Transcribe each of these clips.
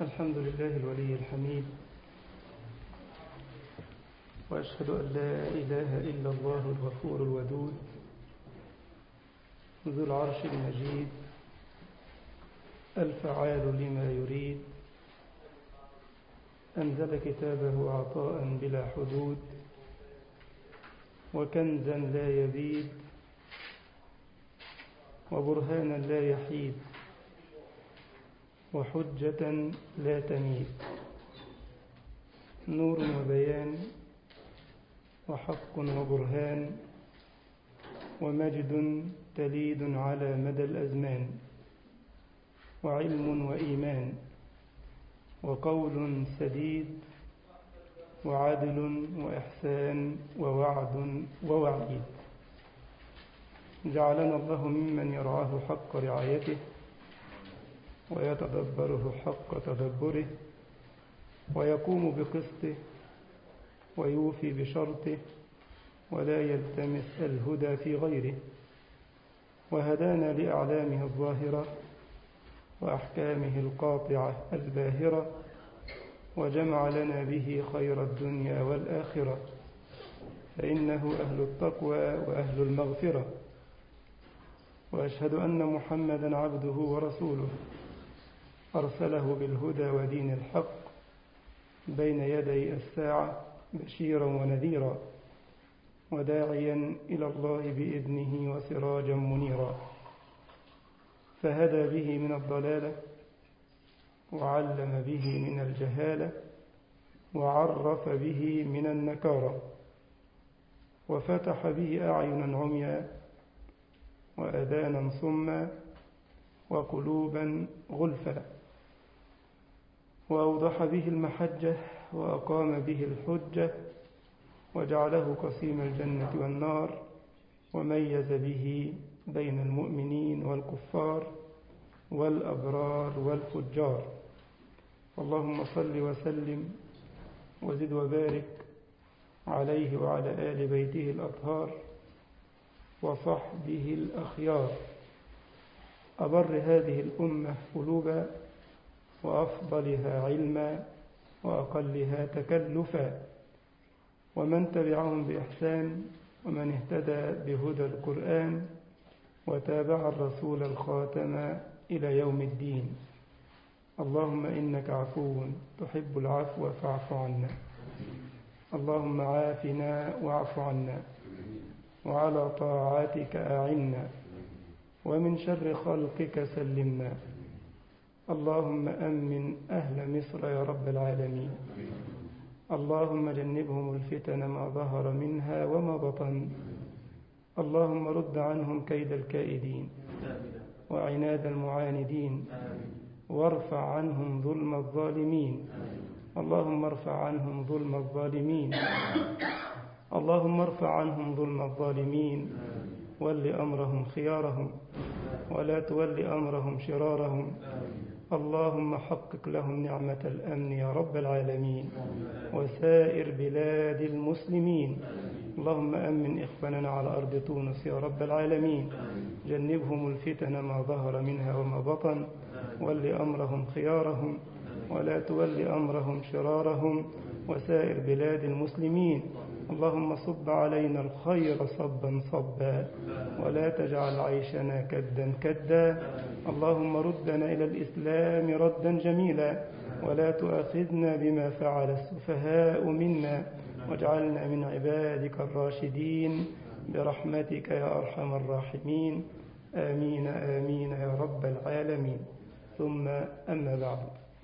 الحمد لله الولي الحميد وأشهد أن لا إله إلا الله الغفور الودود ذو العرش المجيد الفعال لما يريد أنزل كتابه عطاء بلا حدود وكنزا لا يبيد وبرهانا لا يحيد وحجة لا تميد نور وبيان وحق وبرهان ومجد تليد على مدى الأزمان وعلم وإيمان وقول سديد وعدل وإحسان ووعد ووعيد جعلنا الله ممن يرعاه حق رعايته ويتدبره حق تدبره ويقوم بقسطه ويوفي بشرطه ولا يلتمس الهدى في غيره وهدانا لأعلامه الظاهرة وأحكامه القاطعة الباهرة وجمع لنا به خير الدنيا والآخرة فإنه أهل التقوى وأهل المغفرة وأشهد أن محمدا عبده ورسوله أرسله بالهدى ودين الحق بين يدي الساعة بشيرا ونذيرا وداعيا إلى الله بإذنه وسراجا منيرا فهدى به من الضلالة وعلم به من الجهالة وعرف به من النكارة وفتح به أعينا عميا وأذانا صما وقلوبا غلفا وأوضح به المحجة وأقام به الحجة وجعله قسيم الجنة والنار وميز به بين المؤمنين والكفار والأبرار والفجار اللهم صل وسلم وزد وبارك عليه وعلى آل بيته الأطهار وصحبه الأخيار أبر هذه الأمة قلوبا وأفضلها علما وأقلها تكلفا ومن تبعهم بإحسان ومن اهتدى بهدى القرآن وتابع الرسول الخاتم إلى يوم الدين اللهم إنك عفو تحب العفو فاعف عنا اللهم عافنا واعف عنا وعلى طاعتك أعنا ومن شر خلقك سلمنا اللهم أمن أهل مصر يا رب العالمين اللهم جنبهم الفتن ما ظهر منها وما بطن اللهم رد عنهم كيد الكائدين وعناد المعاندين وارفع عنهم ظلم الظالمين اللهم ارفع عنهم ظلم الظالمين اللهم ارفع عنهم ظلم الظالمين ول أمرهم خيارهم ولا تول أمرهم شرارهم اللهم حقق لهم نعمة الأمن يا رب العالمين وسائر بلاد المسلمين اللهم أمن إخواننا على أرض تونس يا رب العالمين جنبهم الفتن ما ظهر منها وما بطن ول أمرهم خيارهم ولا تول أمرهم شرارهم وسائر بلاد المسلمين اللهم صب علينا الخير صبا صبا ولا تجعل عيشنا كدا كدا اللهم ردنا إلى الإسلام ردا جميلا ولا تؤاخذنا بما فعل السفهاء منا واجعلنا من عبادك الراشدين برحمتك يا أرحم الراحمين آمين آمين يا رب العالمين ثم أما بعد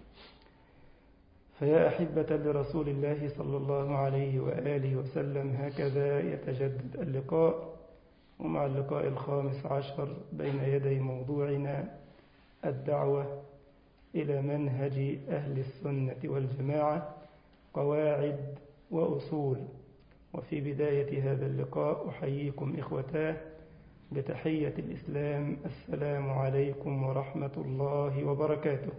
فيا أحبة لرسول الله صلى الله عليه وآله وسلم هكذا يتجدد اللقاء ومع اللقاء الخامس عشر بين يدي موضوعنا الدعوة إلى منهج أهل السنة والجماعة قواعد وأصول وفي بداية هذا اللقاء أحييكم إخوتاه بتحية الإسلام السلام عليكم ورحمة الله وبركاته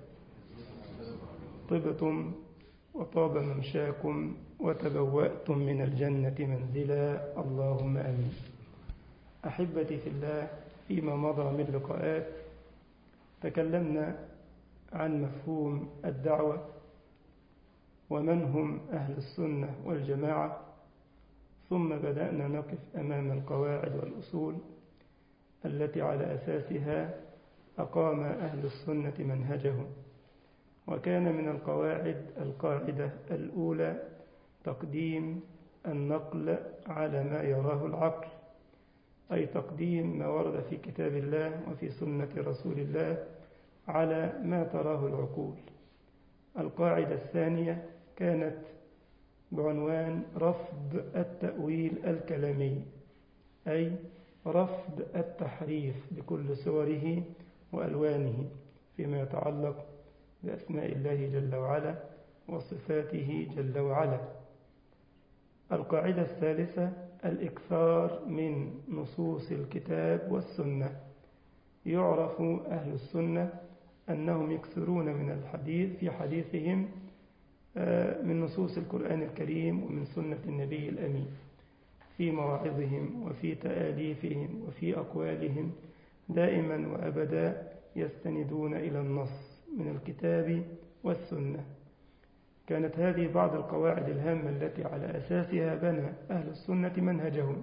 طبتم وطاب ممشاكم وتبوأتم من الجنة منزلا اللهم أمين أحبتي في الله فيما مضى من لقاءات تكلمنا عن مفهوم الدعوة ومن هم أهل السنة والجماعة ثم بدأنا نقف أمام القواعد والأصول التي على أساسها أقام أهل السنة منهجهم وكان من القواعد القاعدة الأولى تقديم النقل على ما يراه العقل أي تقديم ما ورد في كتاب الله وفي سنة رسول الله على ما تراه العقول القاعدة الثانية كانت بعنوان رفض التأويل الكلامي أي رفض التحريف بكل صوره وألوانه فيما يتعلق بأسماء الله جل وعلا وصفاته جل وعلا القاعدة الثالثة الإكثار من نصوص الكتاب والسنة يعرف أهل السنة أنهم يكثرون من الحديث في حديثهم من نصوص القرآن الكريم ومن سنة النبي الأمين في مواعظهم وفي تآليفهم وفي أقوالهم دائما وأبدا يستندون إلى النص من الكتاب والسنة كانت هذه بعض القواعد الهامة التي على أساسها بنى أهل السنة منهجهم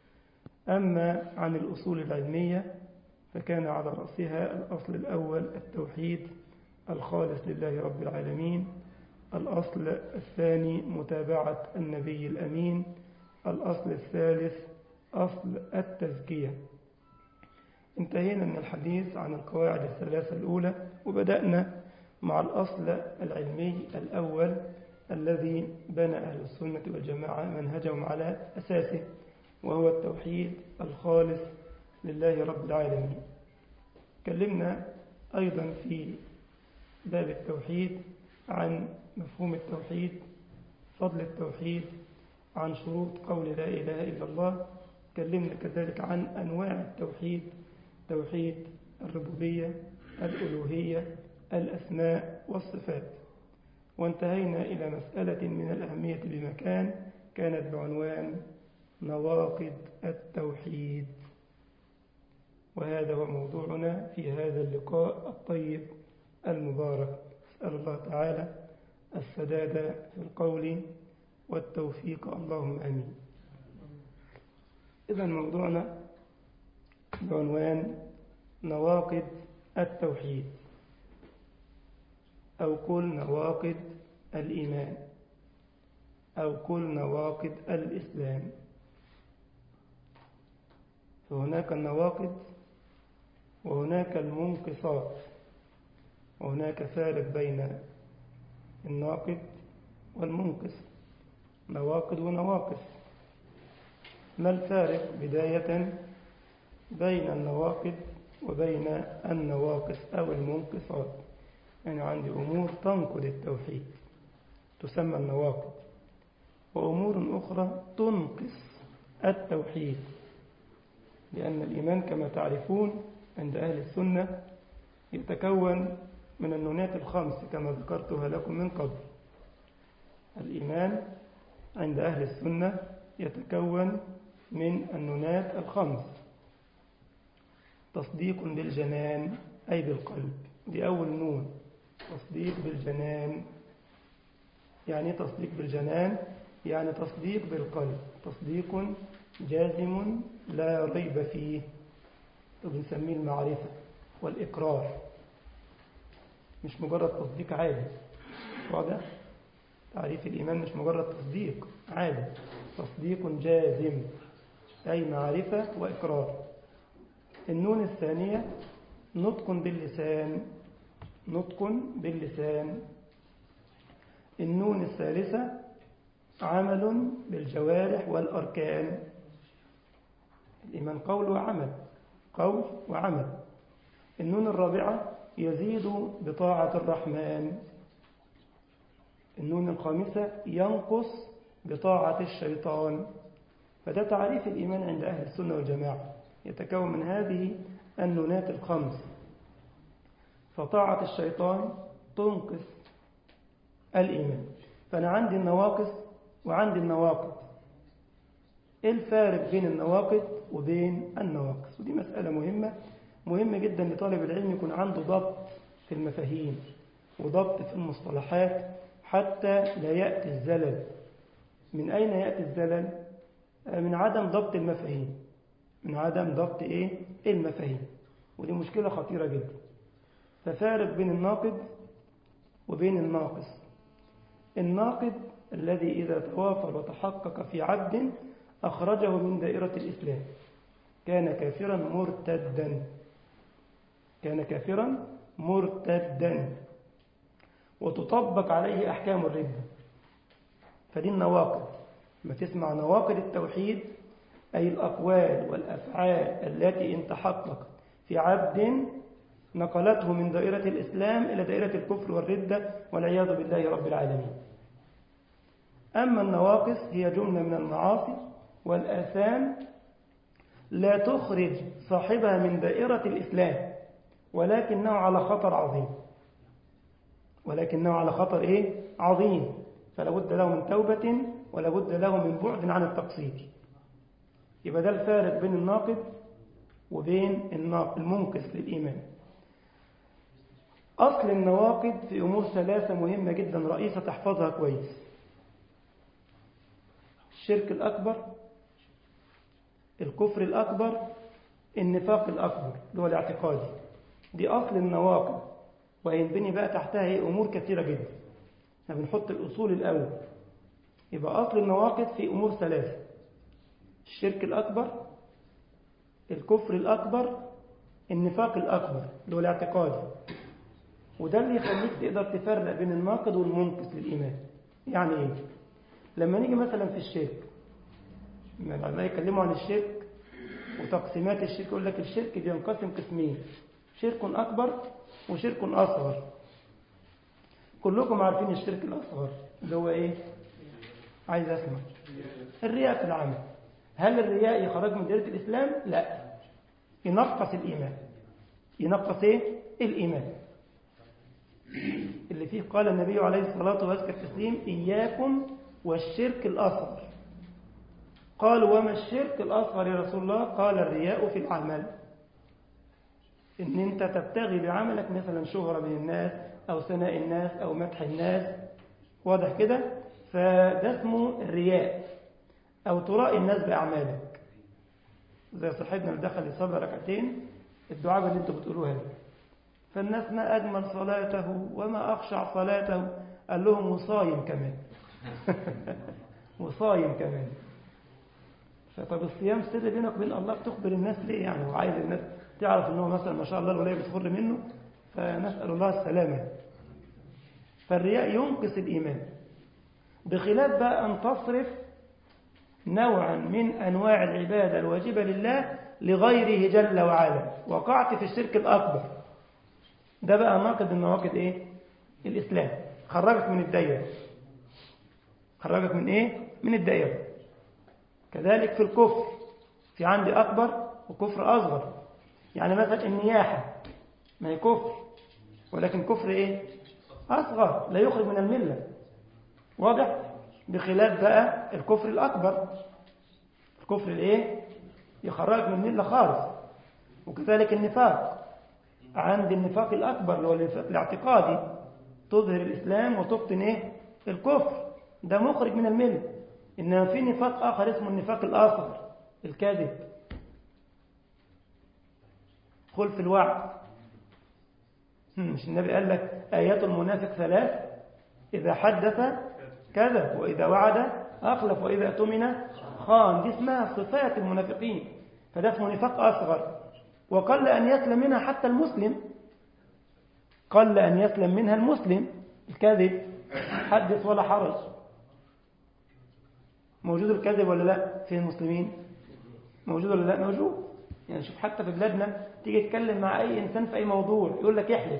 أما عن الأصول العلمية فكان على رأسها الأصل الأول التوحيد الخالص لله رب العالمين الأصل الثاني متابعة النبي الأمين الأصل الثالث أصل التزكية انتهينا من الحديث عن القواعد الثلاثة الأولى وبدأنا مع الأصل العلمي الأول الذي بنى أهل السنة والجماعة منهجهم على أساسه وهو التوحيد الخالص لله رب العالمين تكلمنا أيضا في باب التوحيد عن مفهوم التوحيد فضل التوحيد عن شروط قول لا إله إلا الله تكلمنا كذلك عن أنواع التوحيد توحيد الربوبية الألوهية الأسماء والصفات وانتهينا إلى مسألة من الأهمية بمكان كانت بعنوان نواقض التوحيد وهذا هو موضوعنا في هذا اللقاء الطيب المبارك أسأل الله تعالى السداد في القول والتوفيق اللهم آمين إذا موضوعنا بعنوان نواقض التوحيد أو قل نواقض الإيمان أو قل نواقض الإسلام فهناك النواقض وهناك المنقصات وهناك فارق بين الناقض والمنقص نواقض ونواقص ما الفارق بداية بين النواقض وبين النواقص أو المنقصات يعني عندي أمور تنقض التوحيد تسمى النواقض وأمور أخرى تنقص التوحيد لأن الإيمان كما تعرفون عند أهل السنة يتكون من النونات الخمس كما ذكرتها لكم من قبل الإيمان عند أهل السنة يتكون من النونات الخمس تصديق بالجنان أي بالقلب دي أول نون تصديق بالجنان يعني تصديق بالجنان يعني تصديق بالقلب تصديق جازم لا ريب فيه بنسميه المعرفة والإقرار مش مجرد تصديق عادي واضح تعريف الإيمان مش مجرد تصديق عادي تصديق جازم أي معرفة وإقرار النون الثانية نطق باللسان نطق باللسان النون الثالثة عمل بالجوارح والأركان الإيمان قول وعمل قول وعمل النون الرابعة يزيد بطاعة الرحمن النون الخامسة ينقص بطاعة الشيطان فده تعريف الإيمان عند أهل السنة والجماعة يتكون من هذه النونات الخمس فطاعة الشيطان تنقص الإيمان فأنا عندي النواقص وعندي النواقض إيه الفارق بين النواقض وبين النواقص ودي مسألة مهمة مهمة جدا لطالب العلم يكون عنده ضبط في المفاهيم وضبط في المصطلحات حتى لا يأتي الزلل من أين يأتي الزلل؟ من عدم ضبط المفاهيم من عدم ضبط إيه؟ المفاهيم ودي مشكلة خطيرة جدا ففارق بين الناقد وبين الناقص الناقد الذي إذا توافر وتحقق في عبد أخرجه من دائرة الإسلام كان كافرا مرتدا كان كافرا مرتدا وتطبق عليه أحكام الردة فدي النواقد ما تسمع نواقد التوحيد أي الأقوال والأفعال التي إن تحققت في عبد نقلته من دائرة الإسلام إلى دائرة الكفر والردة والعياذ بالله رب العالمين أما النواقص هي جملة من المعاصي والآثام لا تخرج صاحبها من دائرة الإسلام ولكنه على خطر عظيم ولكنه على خطر إيه؟ عظيم فلا بد له من توبة ولا بد له من بعد عن التقصير يبقى ده الفارق بين الناقد وبين المنقص للإيمان أصل النواقد في أمور ثلاثة مهمة جدا رئيسة تحفظها كويس الشرك الأكبر الكفر الأكبر النفاق الأكبر اللي هو الاعتقادي دي أصل النواقد وينبني بقى تحتها هي أمور كثيرة جدا احنا بنحط الأصول الأول يبقى أصل النواقد في أمور ثلاثة الشرك الأكبر الكفر الأكبر النفاق الأكبر اللي هو الاعتقادي وده اللي يخليك تقدر تفرق بين الناقد والمنقص للإيمان يعني إيه؟ لما نيجي مثلا في الشرك لما العلماء يتكلموا عن الشرك وتقسيمات الشرك يقول لك الشرك بينقسم قسمين شرك أكبر وشرك أصغر كلكم عارفين الشرك الأصغر اللي هو إيه عايز أسمع الرياء في العمل هل الرياء يخرج من دائرة الإسلام لا ينقص الإيمان ينقص إيه الإيمان اللي فيه قال النبي عليه الصلاة والتسليم إياكم والشرك الأصغر قالوا وما الشرك الأصغر يا رسول الله قال الرياء في العمل إن أنت تبتغي بعملك مثلا شهرة بين الناس أو ثناء الناس أو مدح الناس واضح كده فده اسمه الرياء أو ترائي الناس بأعمالك زي صاحبنا اللي دخل يصلي ركعتين الدعاء اللي انتوا بتقولوها دي فالناس ما أجمل صلاته وما أخشع صلاته قال لهم وصايم كمان وصايم كمان فطب الصيام سر بينك وبين الله بتخبر الناس ليه يعني وعايز الناس تعرف ان هو مثلا ما شاء الله الولايه بتخر منه فنسال الله السلامه فالرياء ينقص الايمان بخلاف بقى ان تصرف نوعا من انواع العباده الواجبه لله لغيره جل وعلا وقعت في الشرك الاكبر ده بقى ناقض من نواقض ايه الاسلام خرجك من الدايره خرجك من ايه من الدائره كذلك في الكفر في عندي اكبر وكفر اصغر يعني مثلا النياحه ما هي كفر ولكن كفر ايه اصغر لا يخرج من المله واضح بخلاف بقى الكفر الاكبر الكفر الايه يخرجك من المله خالص وكذلك النفاق عند النفاق الاكبر اللي هو النفاق الاعتقادي تظهر الاسلام وتبطن ايه الكفر ده مخرج من المله إنما في نفاق آخر اسمه النفاق الآخر الكاذب خلف الوعد مش النبي قال لك آيات المنافق ثلاث إذا حدث كذب وإذا وعد أخلف وإذا أتمن خان دي اسمها صفات المنافقين فده اسمه نفاق أصغر وقل أن يسلم منها حتى المسلم قل أن يسلم منها المسلم الكذب حدث ولا حرج موجود الكذب ولا لا في المسلمين موجود ولا لا موجود يعني شوف حتى في بلادنا تيجي تتكلم مع اي انسان في اي موضوع يقول لك احلف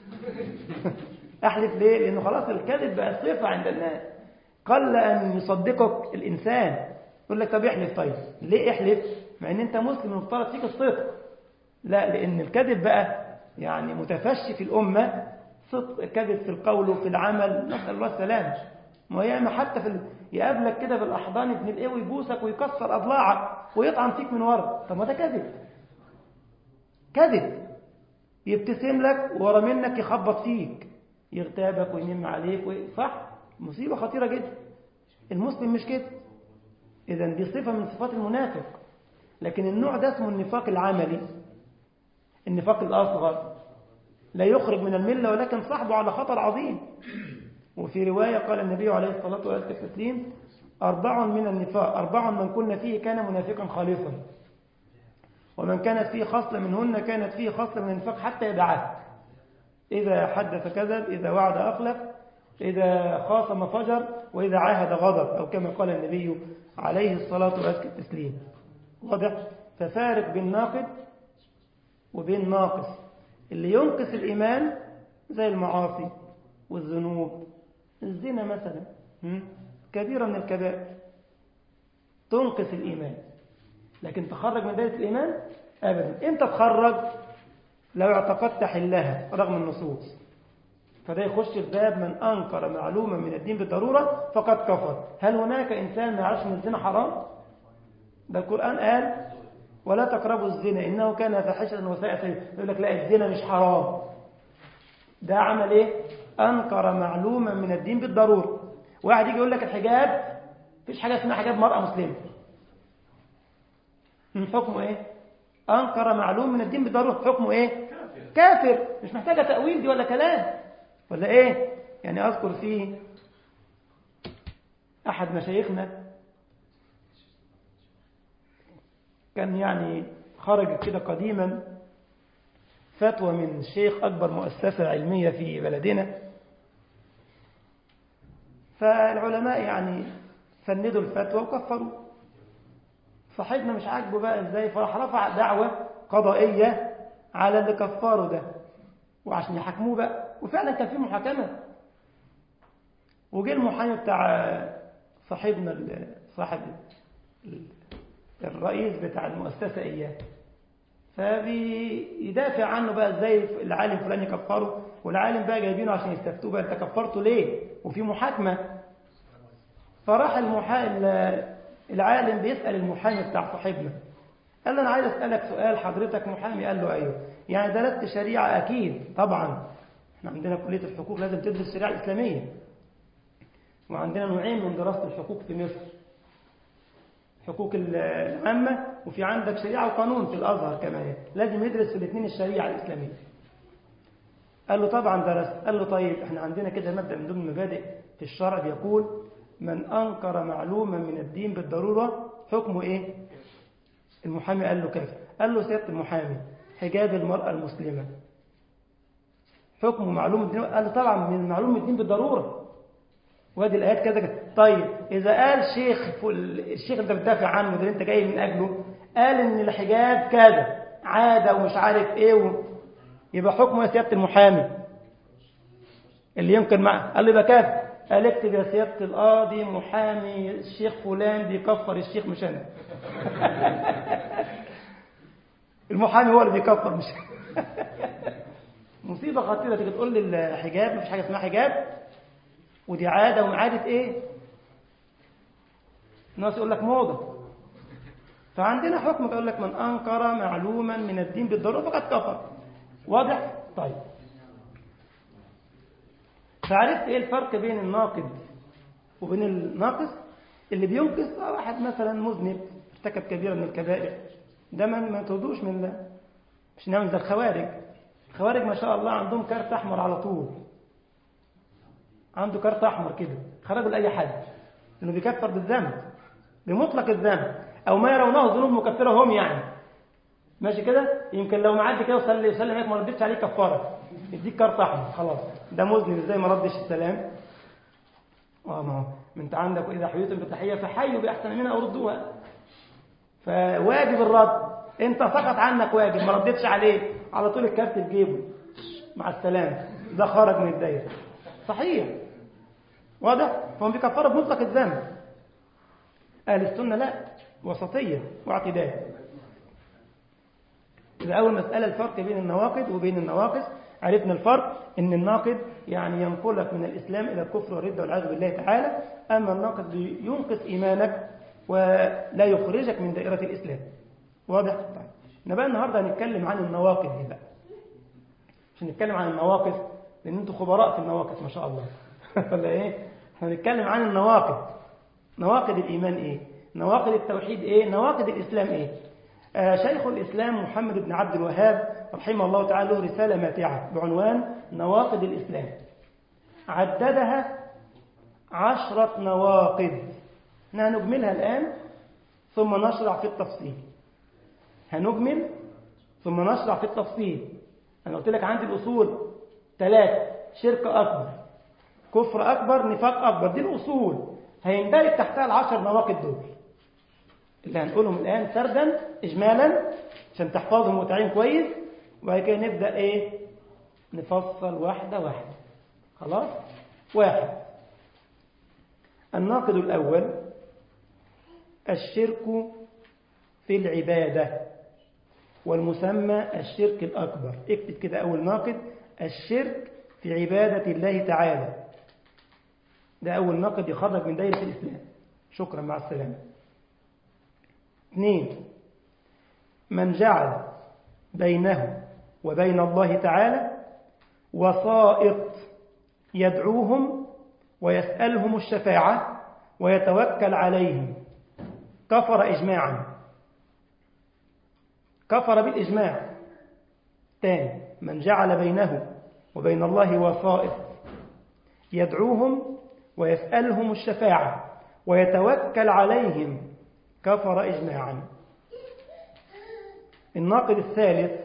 احلف ليه لانه خلاص الكذب بقى صفه عند الناس قل ان يصدقك الانسان يقول لك طب احلف طيب ليه احلف مع ان انت مسلم المفترض فيك الصدق لا لان الكذب بقى يعني متفشي في الامه صدق كذب في القول وفي العمل نسال الله السلامه ما ياما حتى في ال... يقابلك كده بالاحضان ابن الايه ويبوسك ويكسر اضلاعك ويطعن فيك من ورا طب ما ده كذب كذب يبتسم لك ورا منك يخبط فيك يغتابك وينم عليك و... صح مصيبة خطيرة جدا المسلم مش كده إذا دي صفة من صفات المنافق لكن النوع ده اسمه النفاق العملي النفاق الأصغر لا يخرج من الملة ولكن صاحبه على خطر عظيم وفي رواية قال النبي عليه الصلاة والتسليم أربع من النفاق أربع من كنا فيه كان منافقا خالصا ومن كانت فيه خصلة منهن كانت فيه خصلة من النفاق حتى يدعك إذا حدث كذب إذا وعد أخلف إذا خاصم فجر وإذا عاهد غضب أو كما قال النبي عليه الصلاة والتسليم واضح ففارق بين ناقد وبين ناقص اللي ينقص الإيمان زي المعاصي والذنوب الزنا مثلا كبيرة من الكبائر تنقص الإيمان لكن تخرج من دائرة الإيمان أبدا إمتى تخرج لو اعتقدت حلها رغم النصوص فده يخش في باب من أنكر معلومة من الدين بالضرورة فقد كفر هل هناك إنسان ما يعرفش من الزنا حرام ده القرآن قال ولا تقربوا الزنا إنه كان فاحشة وساء سبيلا يقول لك لا الزنا مش حرام ده عمل إيه أنكر معلومة من الدين بالضرورة واحد يجي يقول لك الحجاب مفيش حاجة اسمها حجاب مرأة مسلمة من حكمه إيه أنكر معلوم من الدين بالضرورة حكمه إيه كافر مش محتاجة تأويل دي ولا كلام ولا إيه يعني أذكر فيه أحد مشايخنا كان يعني خرج كده قديما فتوى من شيخ أكبر مؤسسة علمية في بلدنا فالعلماء يعني فندوا الفتوى وكفروا صاحبنا مش عاجبه بقى ازاي فراح رفع دعوة قضائية على اللي كفروا ده وعشان يحاكموه بقى وفعلا كان في محاكمة وجه المحامي بتاع صاحبنا صاحب الرئيس بتاع المؤسسة إياه فبيدافع عنه بقى ازاي العالم فلان يكفره والعالم بقى جايبينه عشان يستفتوه بقى انت كفرته ليه وفي محاكمة فراح المحا... العالم بيسأل المحامي بتاع صاحبنا قال له انا عايز اسألك سؤال حضرتك محامي قال له ايوه يعني درست شريعة اكيد طبعا احنا عندنا كلية الحقوق لازم تدرس الشريعة الاسلامية وعندنا نوعين من دراسة الحقوق في مصر حقوق العامة وفي عندك شريعة وقانون في الأزهر كمان لازم يدرس في الاثنين الشريعة الإسلامية قال له طبعا درست قال له طيب احنا عندنا كده مبدأ من ضمن المبادئ في الشرع بيقول من أنكر معلومة من الدين بالضرورة حكمه إيه المحامي قال له كيف قال له سيادة المحامي حجاب المرأة المسلمة حكمه معلوم الدين قال له طبعا من معلوم الدين بالضرورة وادي الآيات كذا كذا طيب إذا قال شيخ الشيخ اللي بتدافع عنه ده اللي أنت جاي من أجله قال إن الحجاب كذا عادة ومش عارف إيه و... يبقى حكمه يا سيادة المحامي اللي يمكن معه قال له يبقى كذا قال اكتب يا سيادة القاضي محامي الشيخ فلان بيكفر الشيخ مش أنا المحامي هو اللي بيكفر مش مصيبة خطيرة تيجي تقول لي الحجاب مفيش حاجة اسمها حجاب ودي عادة وعادة ايه الناس يقول لك موضة فعندنا حكم يقول لك من أنكر معلوما من الدين بالضرورة فقد كفر واضح؟ طيب فعرفت ايه الفرق بين الناقد وبين الناقص اللي بينقص واحد مثلا مذنب ارتكب كبيرة من الكبائر ده ما تودوش من الله مش نعمل زي الخوارج الخوارج ما شاء الله عندهم كارت احمر على طول عنده كارت احمر كده خرجوا لاي حد انه بيكفر بالذنب بمطلق الذنب او ما يرونه ذنوب مكفره هم يعني ماشي كده يمكن لو معدي كده وصلي يسلم عليك ما ردتش عليه كفاره يديك كارت احمر خلاص ده مذنب ازاي ما ردش السلام اه ما هو انت عندك واذا حييتم بتحيه فحيوا باحسن منها او ردوها فواجب الرد انت سقط عنك واجب ما ردتش عليه على طول الكارت في جيبه مع السلامه ده خرج من الدايره صحيح واضح فهم بيكفروا بمطلق الذنب اهل السنه لا وسطيه واعتدال إذا أول مسألة الفرق بين النواقد وبين النواقص عرفنا الفرق إن الناقد يعني ينقلك من الإسلام إلى الكفر والردة والعياذ بالله تعالى أما الناقد ينقص إيمانك ولا يخرجك من دائرة الإسلام واضح؟ طيب نبقى النهاردة هنتكلم عن النواقد دي بقى مش نتكلم عن المواقف لأن أنتم خبراء في المواقف ما شاء الله ولا إيه؟ احنا هنتكلم عن النواقض نواقض الإيمان إيه؟ نواقض التوحيد إيه؟ نواقض الإسلام إيه؟ آه شيخ الإسلام محمد بن عبد الوهاب رحمه الله تعالى له رسالة ماتعة بعنوان نواقض الإسلام عددها عشرة نواقض احنا هنجملها الآن ثم نشرع في التفصيل هنجمل ثم نشرع في التفصيل أنا قلت لك عندي الأصول ثلاثة شرك أكبر كفر أكبر نفاق أكبر دي الأصول هيندرج تحتها العشر نواقض دول اللي هنقولهم الآن سردا إجمالا عشان تحفظهم وتعين كويس وبعد كده نبدأ إيه نفصل واحدة واحدة خلاص واحد الناقض الأول الشرك في العبادة والمسمى الشرك الأكبر اكتب كده أول ناقض الشرك في عبادة الله تعالى ده أول ناقض يخرج من دائرة الإسلام شكرا مع السلامة اثنين من جعل بينه وبين الله تعالى وسائط يدعوهم ويسألهم الشفاعة ويتوكل عليهم كفر إجماعا كفر بالإجماع تاني من جعل بينه وبين الله وسائط يدعوهم ويسألهم الشفاعة ويتوكل عليهم كفر إجماعا الناقد الثالث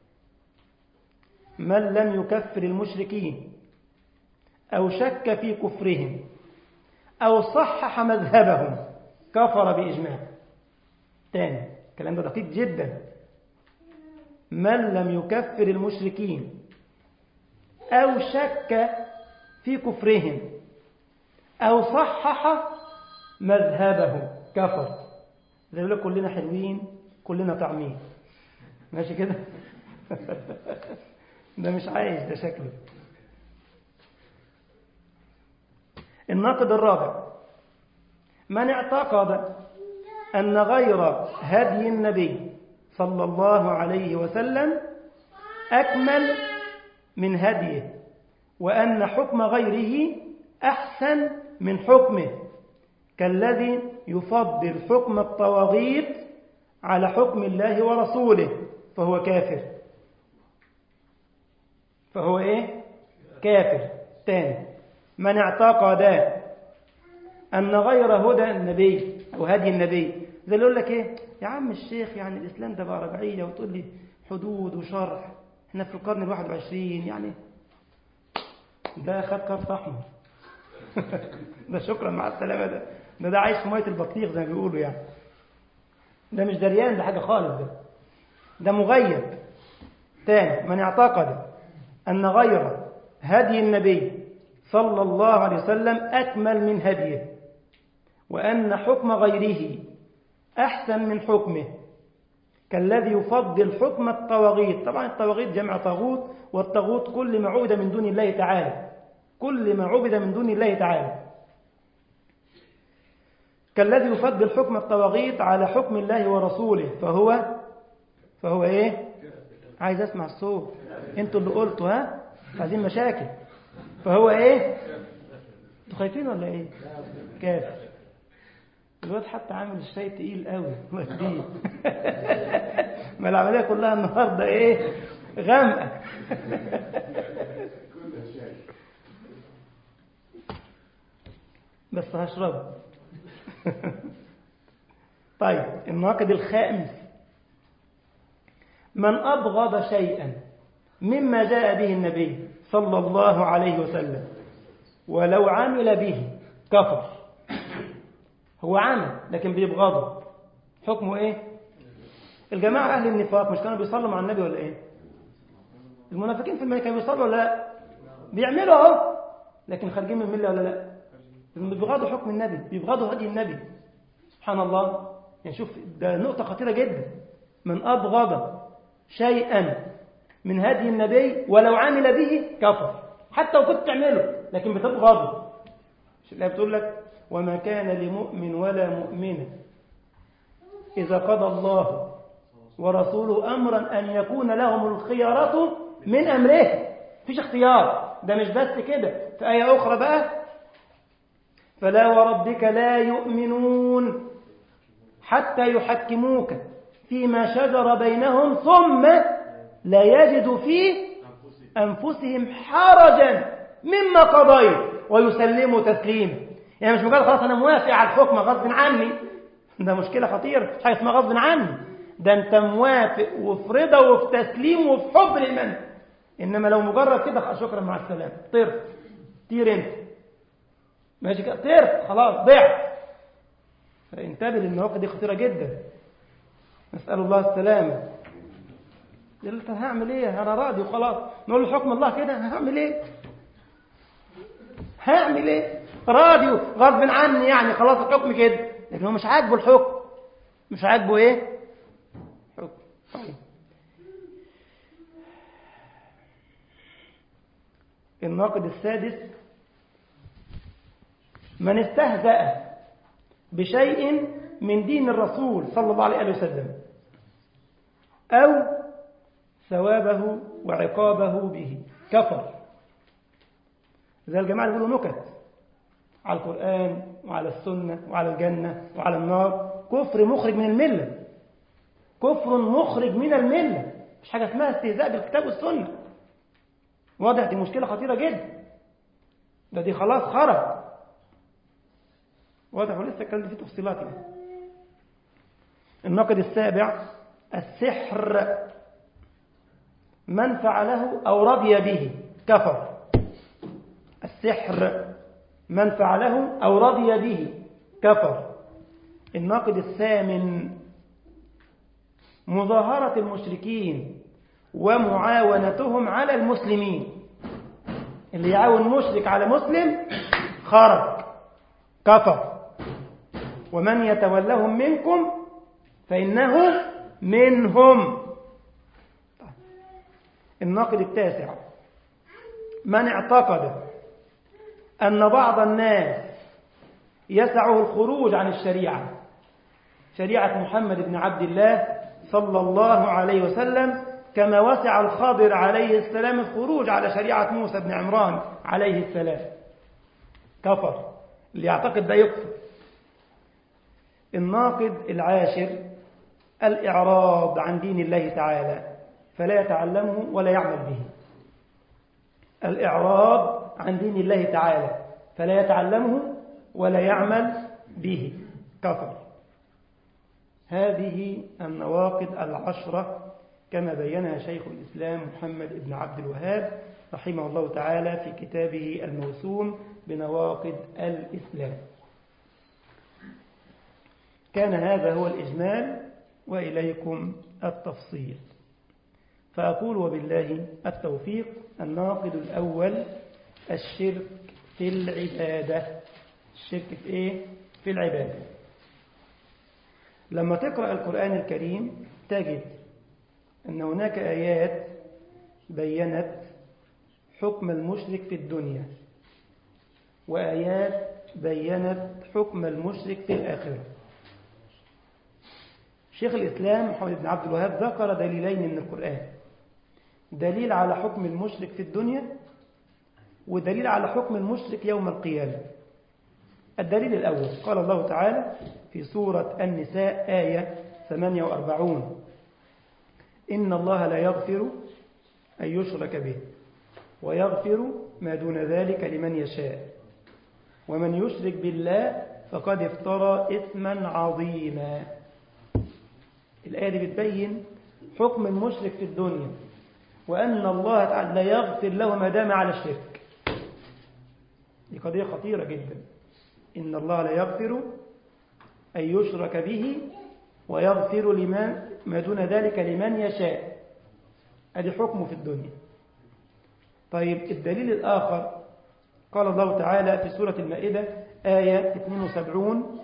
من لم يكفر المشركين أو شك في كفرهم أو صحح مذهبهم كفر بإجماع تاني الكلام ده دقيق جدا من لم يكفر المشركين أو شك في كفرهم أو صحح مذهبهم كفر زي يقول لك كلنا حلوين كلنا طعمين ماشي كده ده مش عايش ده شكله الناقد الرابع من اعتقد أن غير هدي النبي صلى الله عليه وسلم أكمل من هديه وأن حكم غيره أحسن من حكمه كالذي يفضل حكم الطواغيت على حكم الله ورسوله فهو كافر فهو ايه كافر تاني من اعتقد أن غير هدى النبي أو هدي النبي زي اللي يقول لك ايه يا عم الشيخ يعني الإسلام ده بقى رجعية وتقول لي حدود وشرح احنا في القرن الواحد وعشرين يعني ده خد كارت أحمر ده شكرا مع السلامة ده ده ده عايش في مية البطيخ زي ما بيقولوا يعني ده مش دريان ده حاجة خالص ده ده مغيب تاني من اعتقد أن غير هدي النبي صلى الله عليه وسلم أكمل من هديه وأن حكم غيره أحسن من حكمه كالذي يفضل حكم الطواغيت طبعا الطواغيت جمع طاغوت والطاغوت كل ما عبد من دون الله تعالى كل ما عبد من دون الله تعالى كالذي يفضل حكم الطواغيت على حكم الله ورسوله فهو فهو ايه عايز اسمع الصوت انتوا اللي قلتوا ها عايزين مشاكل فهو ايه انتوا خايفين ولا ايه كافر الواد حتى عامل الشاي تقيل قوي الله يهديه ما العمليه كلها النهارده ايه غامقه بس هشربه طيب الناقد الخامس من أبغض شيئا مما جاء به النبي صلى الله عليه وسلم ولو عمل به كفر هو عمل لكن بيبغضه حكمه ايه الجماعة أهل النفاق مش كانوا بيصلوا مع النبي ولا ايه المنافقين في الملك كانوا بيصلوا ولا لا بيعملوا اهو لكن خارجين من المله ولا لا بيبغضوا حكم النبي بيبغضوا هدي النبي سبحان الله يعني شوف ده نقطة خطيرة جدا من أبغض شيئا من هدي النبي ولو عمل به كفر حتى لو كنت تعمله لكن بتبغضه الآية بتقول لك وما كان لمؤمن ولا مؤمنة إذا قضى الله ورسوله أمرا أن يكون لهم الخيارة من أمره فيش اختيار ده مش بس كده في آية أخرى بقى فلا وربك لا يؤمنون حتى يحكموك فيما شجر بينهم ثم لا يجدوا في أنفسهم حرجا مما قضيت ويسلموا تسليما يعني مش مجرد خلاص أنا موافق على الحكم غصب عني ده مشكلة خطيرة مش حاجة اسمها غصب عني ده أنت موافق وفي رضا وفي تسليم وفي حب للمن إنما لو مجرد كده شكرا مع السلامة طير طير أنت ماشي كده طير خلاص ضعت فانتبه للمواقف دي خطيرة جدا نسأل الله السلامة يقول لك هعمل ايه انا راضي وخلاص نقول له حكم الله كده هعمل ايه هعمل ايه راضي غصب عني يعني خلاص الحكم كده لكن هو مش عاجبه الحكم مش عاجبه ايه حكم طيب الناقد السادس من استهزأ بشيء من دين الرسول صلى الله عليه وسلم أو ثوابه وعقابه به كفر زي الجماعة اللي بيقولوا نكت على القرآن وعلى السنة وعلى الجنة وعلى النار كفر مخرج من الملة كفر مخرج من الملة مش حاجة اسمها استهزاء بالكتاب والسنة واضح دي مشكلة خطيرة جدا ده دي خلاص خرج واضح ولسه الكلام ده فيه تفصيلات يعني. النقد السابع السحر من فعله أو رضي به كفر السحر من فعله أو رضي به كفر الناقد الثامن مظاهرة المشركين ومعاونتهم على المسلمين اللي يعاون مشرك على مسلم خرج كفر ومن يتولهم منكم فإنه منهم الناقد التاسع من اعتقد أن بعض الناس يسعه الخروج عن الشريعة شريعة محمد بن عبد الله صلى الله عليه وسلم كما وسع الخضر عليه السلام الخروج على شريعة موسى بن عمران عليه السلام كفر اللي يعتقد ده يكفر الناقد العاشر الإعراض عن دين الله تعالى فلا يتعلمه ولا يعمل به الإعراض عن دين الله تعالى فلا يتعلمه ولا يعمل به كفر هذه النواقد العشرة كما بينها شيخ الإسلام محمد بن عبد الوهاب رحمه الله تعالى في كتابه الموسوم بنواقد الإسلام كان هذا هو الإجمال وإليكم التفصيل فأقول وبالله التوفيق الناقد الأول الشرك في العبادة الشرك في إيه؟ في العبادة لما تقرأ القرآن الكريم تجد أن هناك آيات بينت حكم المشرك في الدنيا وآيات بينت حكم المشرك في الآخرة شيخ الإسلام محمد بن عبد الوهاب ذكر دليلين من القرآن دليل على حكم المشرك في الدنيا ودليل على حكم المشرك يوم القيامة الدليل الأول قال الله تعالى في سورة النساء آية 48 إن الله لا يغفر أن يشرك به ويغفر ما دون ذلك لمن يشاء ومن يشرك بالله فقد افترى إثما عظيما الآية دي بتبين حكم المشرك في الدنيا وأن الله تعالى لا يغفر له ما دام على الشرك دي قضية خطيرة جدا إن الله لا يغفر أن يشرك به ويغفر لمن ما دون ذلك لمن يشاء هذه حكمه في الدنيا طيب الدليل الآخر قال الله تعالى في سورة المائدة آية 72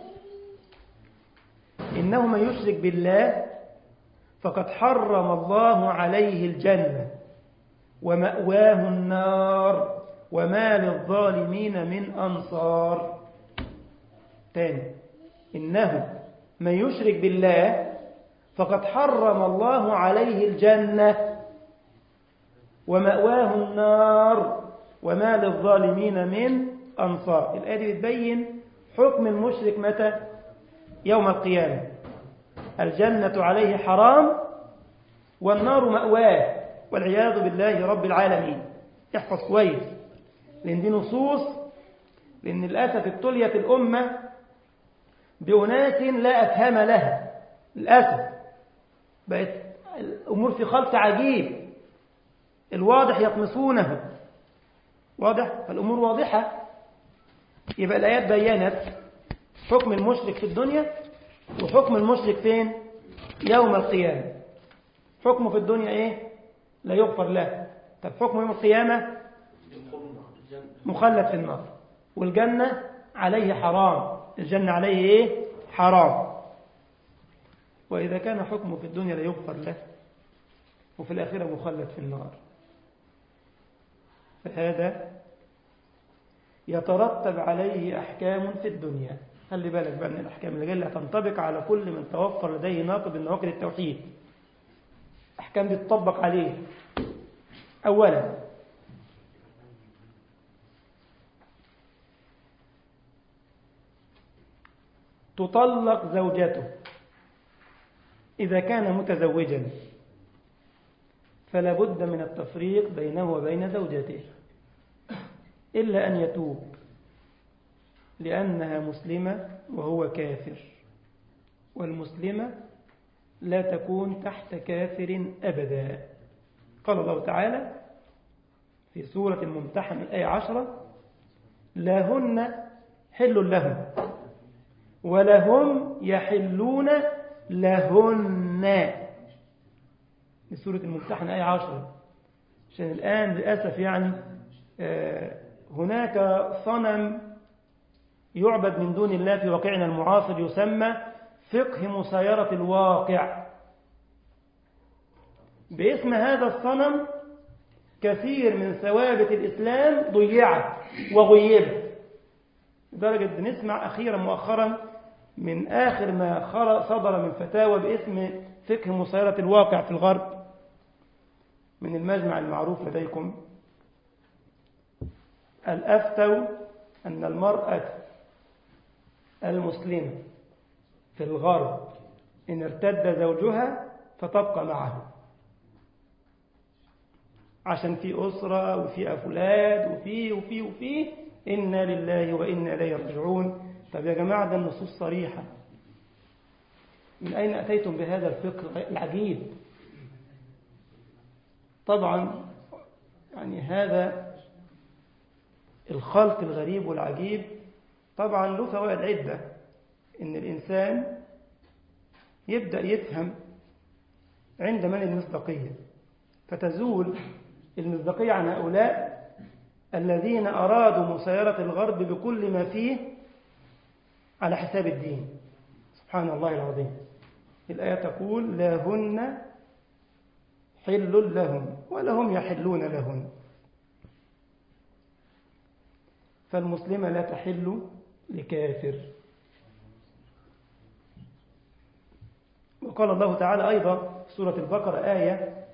إنه من يشرك بالله فقد حرم الله عليه الجنة ومأواه النار وما للظالمين من أنصار تاني إنه من يشرك بالله فقد حرم الله عليه الجنة ومأواه النار وما للظالمين من أنصار الآية دي بتبين حكم المشرك متى يوم القيامة الجنة عليه حرام والنار مأواه والعياذ بالله رب العالمين احفظ كويس لأن دي نصوص لأن للأسف ابتليت الأمة بأناس لا أفهم لها للأسف بقت الأمور في خلط عجيب الواضح يطمسونه واضح فالأمور واضحة يبقى الآيات بيّنت حكم المشرك في الدنيا وحكم المشرك فين يوم القيامة حكمه في الدنيا إيه لا يغفر له طب حكمه يوم القيامة مخلد في النار والجنة عليه حرام الجنة عليه إيه حرام وإذا كان حكمه في الدنيا لا يغفر له وفي الآخرة مخلد في النار فهذا يترتب عليه أحكام في الدنيا خلي بالك بقى من الأحكام اللي جايه تنطبق على كل من توفر لديه ناقض من نواقض التوحيد أحكام دي تطبق عليه أولا تطلق زوجته إذا كان متزوجا فلا بد من التفريق بينه وبين زوجته إلا أن يتوب لأنها مسلمة وهو كافر والمسلمة لا تكون تحت كافر أبدا قال الله تعالى في سورة الممتحن الآية عشرة لاهن حل لهم ولهم يحلون لهن في سورة الممتحن آية عشرة عشان الآن للأسف يعني هناك صنم يعبد من دون الله في واقعنا المعاصر يسمى فقه مسايرة الواقع باسم هذا الصنم كثير من ثوابت الإسلام ضيعت وغيبت لدرجة بنسمع أخيرا مؤخرا من آخر ما صدر من فتاوى باسم فقه مسايرة الواقع في الغرب من المجمع المعروف لديكم الأفتوا أن المرأة المسلمة في الغرب إن ارتد زوجها فتبقى معه عشان في أسرة وفي أولاد وفي وفي وفي إنا لله وإنا إليه راجعون طب يا جماعة ده النصوص صريحة من أين أتيتم بهذا الفقه العجيب طبعا يعني هذا الخلق الغريب والعجيب طبعا له فوائد عدة إن الإنسان يبدأ يفهم عند من المصداقية فتزول المصداقية عن هؤلاء الذين أرادوا مسايرة الغرب بكل ما فيه على حساب الدين سبحان الله العظيم الآية تقول لا هن حل لهم ولا هم يحلون لهن فالمسلمة لا تحل لكافر وقال الله تعالى أيضا في سورة البقرة آية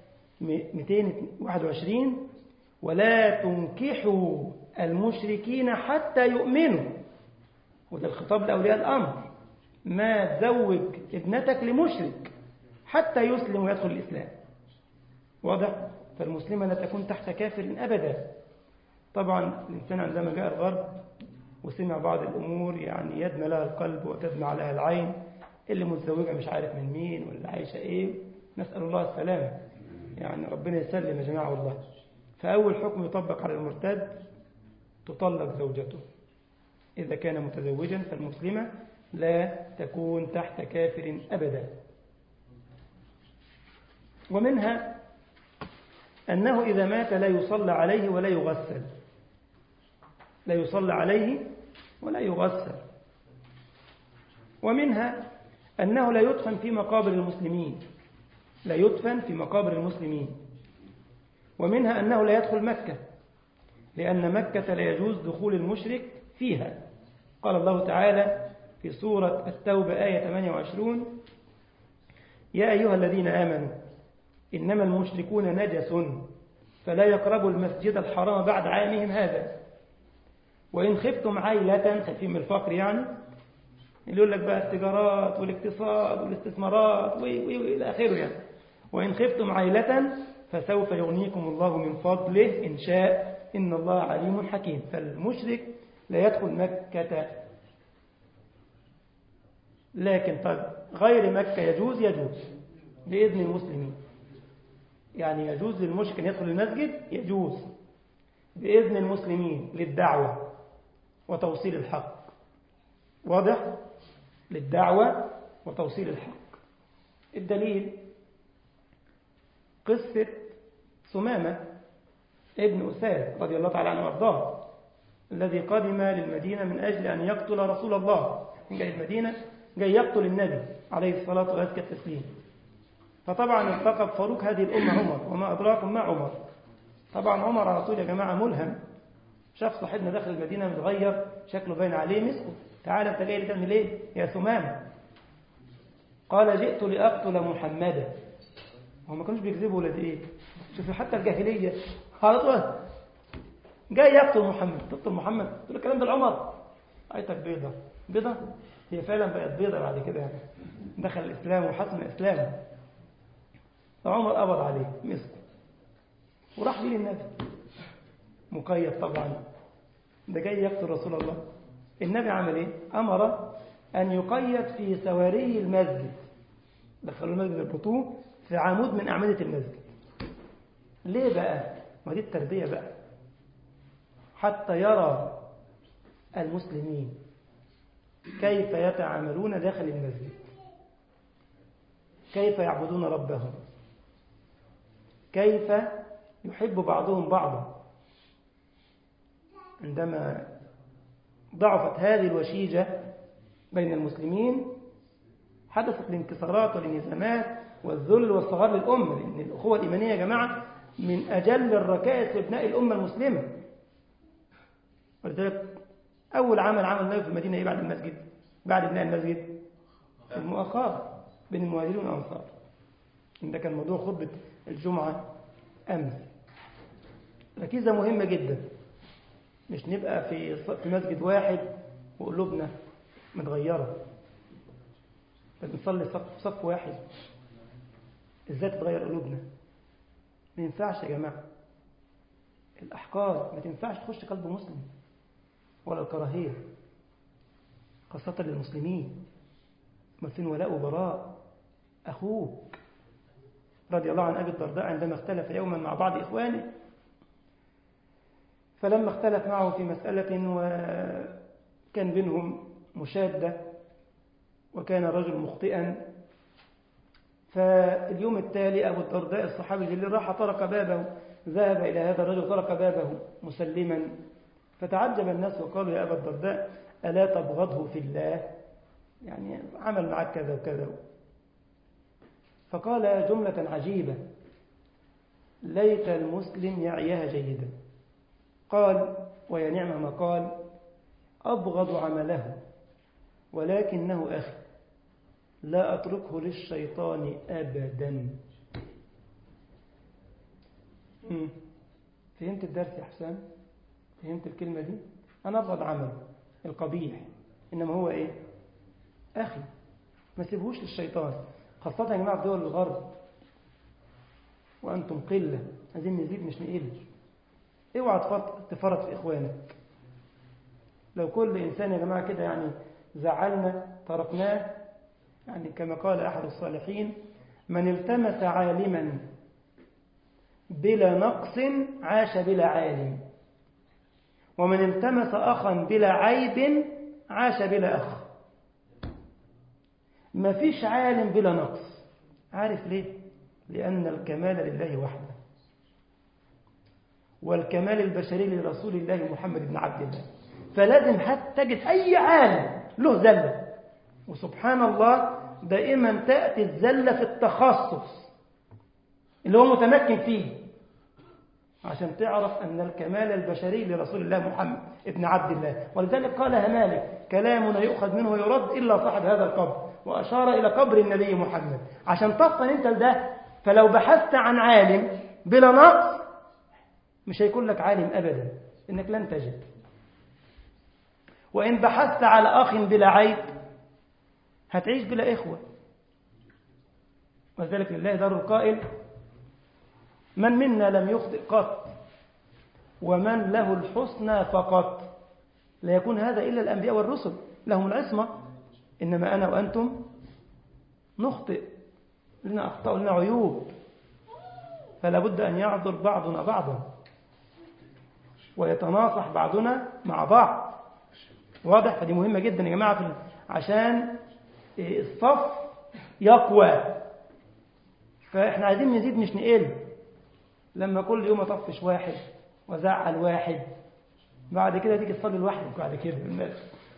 221 ولا تنكحوا المشركين حتى يؤمنوا وده الخطاب لأولياء الأمر ما تزوج ابنتك لمشرك حتى يسلم ويدخل الإسلام واضح فالمسلمة لا تكون تحت كافر أبدا طبعا الإنسان عندما جاء الغرب وسمع بعض الأمور يعني يدمى لها القلب وتدمع لها العين اللي متزوجة مش عارف من مين ولا عايشة إيه نسأل الله السلامة يعني ربنا يسلم يا جماعة والله فأول حكم يطبق على المرتد تطلق زوجته إذا كان متزوجا فالمسلمة لا تكون تحت كافر أبدا ومنها أنه إذا مات لا يصلى عليه ولا يغسل لا يصلى عليه ولا يغسل ومنها أنه لا يدفن في مقابر المسلمين لا يدفن في مقابر المسلمين ومنها أنه لا يدخل مكة لأن مكة لا يجوز دخول المشرك فيها قال الله تعالى في سورة التوبة آية 28 يا أيها الذين آمنوا إنما المشركون نجس فلا يقربوا المسجد الحرام بعد عامهم هذا وإن خفتم عيلة خايفين من الفقر يعني اللي يقول لك بقى التجارات والاقتصاد والاستثمارات وإلى آخره يعني وإن خفتم عيلة فسوف يغنيكم الله من فضله إن شاء إن الله عليم حكيم فالمشرك لا يدخل مكة لكن طيب غير مكة يجوز يجوز بإذن المسلمين يعني يجوز للمشرك أن يدخل المسجد يجوز بإذن المسلمين للدعوة وتوصيل الحق واضح للدعوة وتوصيل الحق الدليل قصة سمامة ابن أساد رضي الله تعالى عنه وارضاه الذي قدم للمدينة من أجل أن يقتل رسول الله جاي المدينة جاي يقتل النبي عليه الصلاة وأزكى التسليم فطبعا التقى بفاروق هذه الأمة عمر وما أدراكم ما عمر طبعا عمر على طول يا جماعة ملهم شاف صاحبنا داخل المدينة متغير شكله باين عليه مسكه تعال انت جاي تعمل ايه يا ثمام قال جئت لأقتل محمدا هم ما كانوش بيكذبوا ولا ايه شوفوا حتى الجاهلية على طول جاي يقتل محمد تقتل محمد تقول الكلام ده لعمر ايتك بيضة بيضة هي فعلا بقت بيضة بعد كده يعني دخل الإسلام وحسن إسلامه فعمر قبض عليه مسكه وراح بيه للنبي مقيد طبعا ده جاي يقتل رسول الله النبي عمل ايه امر ان يقيد في سواري المسجد دخلوا المسجد البطوه في عمود من اعمده المسجد ليه بقى ما دي التربيه بقى حتى يرى المسلمين كيف يتعاملون داخل المسجد كيف يعبدون ربهم كيف يحب بعضهم بعضا عندما ضعفت هذه الوشيجة بين المسلمين حدثت الانكسارات والانهزامات والذل والصغار للأمة لأن الأخوة الإيمانية يا جماعة من أجل الركائز لابناء الأمة المسلمة ولذلك أول عمل عمل النبي في المدينة إيه بعد المسجد بعد بناء المسجد المؤاخاة بين المهاجرين والأنصار ده كان موضوع خطبة الجمعة أمس ركيزة مهمة جدا مش نبقى في في مسجد واحد وقلوبنا متغيرة بنصلي صف صف واحد ازاي تتغير قلوبنا ما ينفعش يا جماعة الأحقاد ما تنفعش تخش قلب مسلم ولا الكراهية خاصة للمسلمين ما فين ولاء وبراء أخوك رضي الله عن أبي الدرداء عندما اختلف يوما مع بعض إخوانه فلما اختلف معه في مسألة وكان بينهم مشادة وكان رجل مخطئا فاليوم التالي أبو الدرداء الصحابي الجليل راح طرق بابه ذهب إلى هذا الرجل طرق بابه مسلما فتعجب الناس وقالوا يا أبا الدرداء ألا تبغضه في الله يعني عمل معك كذا وكذا فقال جملة عجيبة ليت المسلم يعيها جيدا قال ويا نعم ما قال أبغض عمله ولكنه أخي لا أتركه للشيطان أبدا فهمت الدرس يا حسام فهمت الكلمة دي أنا أبغض عمله القبيح إنما هو إيه أخي ما سيبهوش للشيطان خاصة يا جماعة في دول الغرب وأنتم قلة عايزين نزيد مش نقل اوعى تفرط في إخوانك لو كل إنسان يا جماعة كده يعني زعلنا تركناه يعني كما قال أحد الصالحين من التمس عالما بلا نقص عاش بلا عالم ومن التمس أخا بلا عيب عاش بلا أخ ما فيش عالم بلا نقص عارف ليه لأن الكمال لله وحده والكمال البشري لرسول الله محمد بن عبد الله فلازم حتى تجد أي عالم له زلة وسبحان الله دائما تأتي الزلة في التخصص اللي هو متمكن فيه عشان تعرف أن الكمال البشري لرسول الله محمد ابن عبد الله ولذلك قالها مالك كلامنا يؤخذ منه ويرد إلا صاحب هذا القبر وأشار إلى قبر النبي محمد عشان تفطن أنت لده فلو بحثت عن عالم بلا نقص مش هيكون لك عالم أبدا إنك لن تجد وإن بحثت على أخ بلا عيب هتعيش بلا إخوة وذلك لله دار القائل من منا لم يخطئ قط ومن له الحسنى فقط لا يكون هذا إلا الأنبياء والرسل لهم العصمة إنما أنا وأنتم نخطئ لنا أخطاء لنا عيوب فلا بد أن يعذر بعضنا بعضا ويتناصح بعضنا مع بعض واضح فدي مهمة جدا يا جماعة في عشان الصف يقوى فإحنا عايزين نزيد مش نقل لما كل يوم أطفش واحد وزعل واحد بعد كده تيجي تصلي لوحدك بعد كده الناس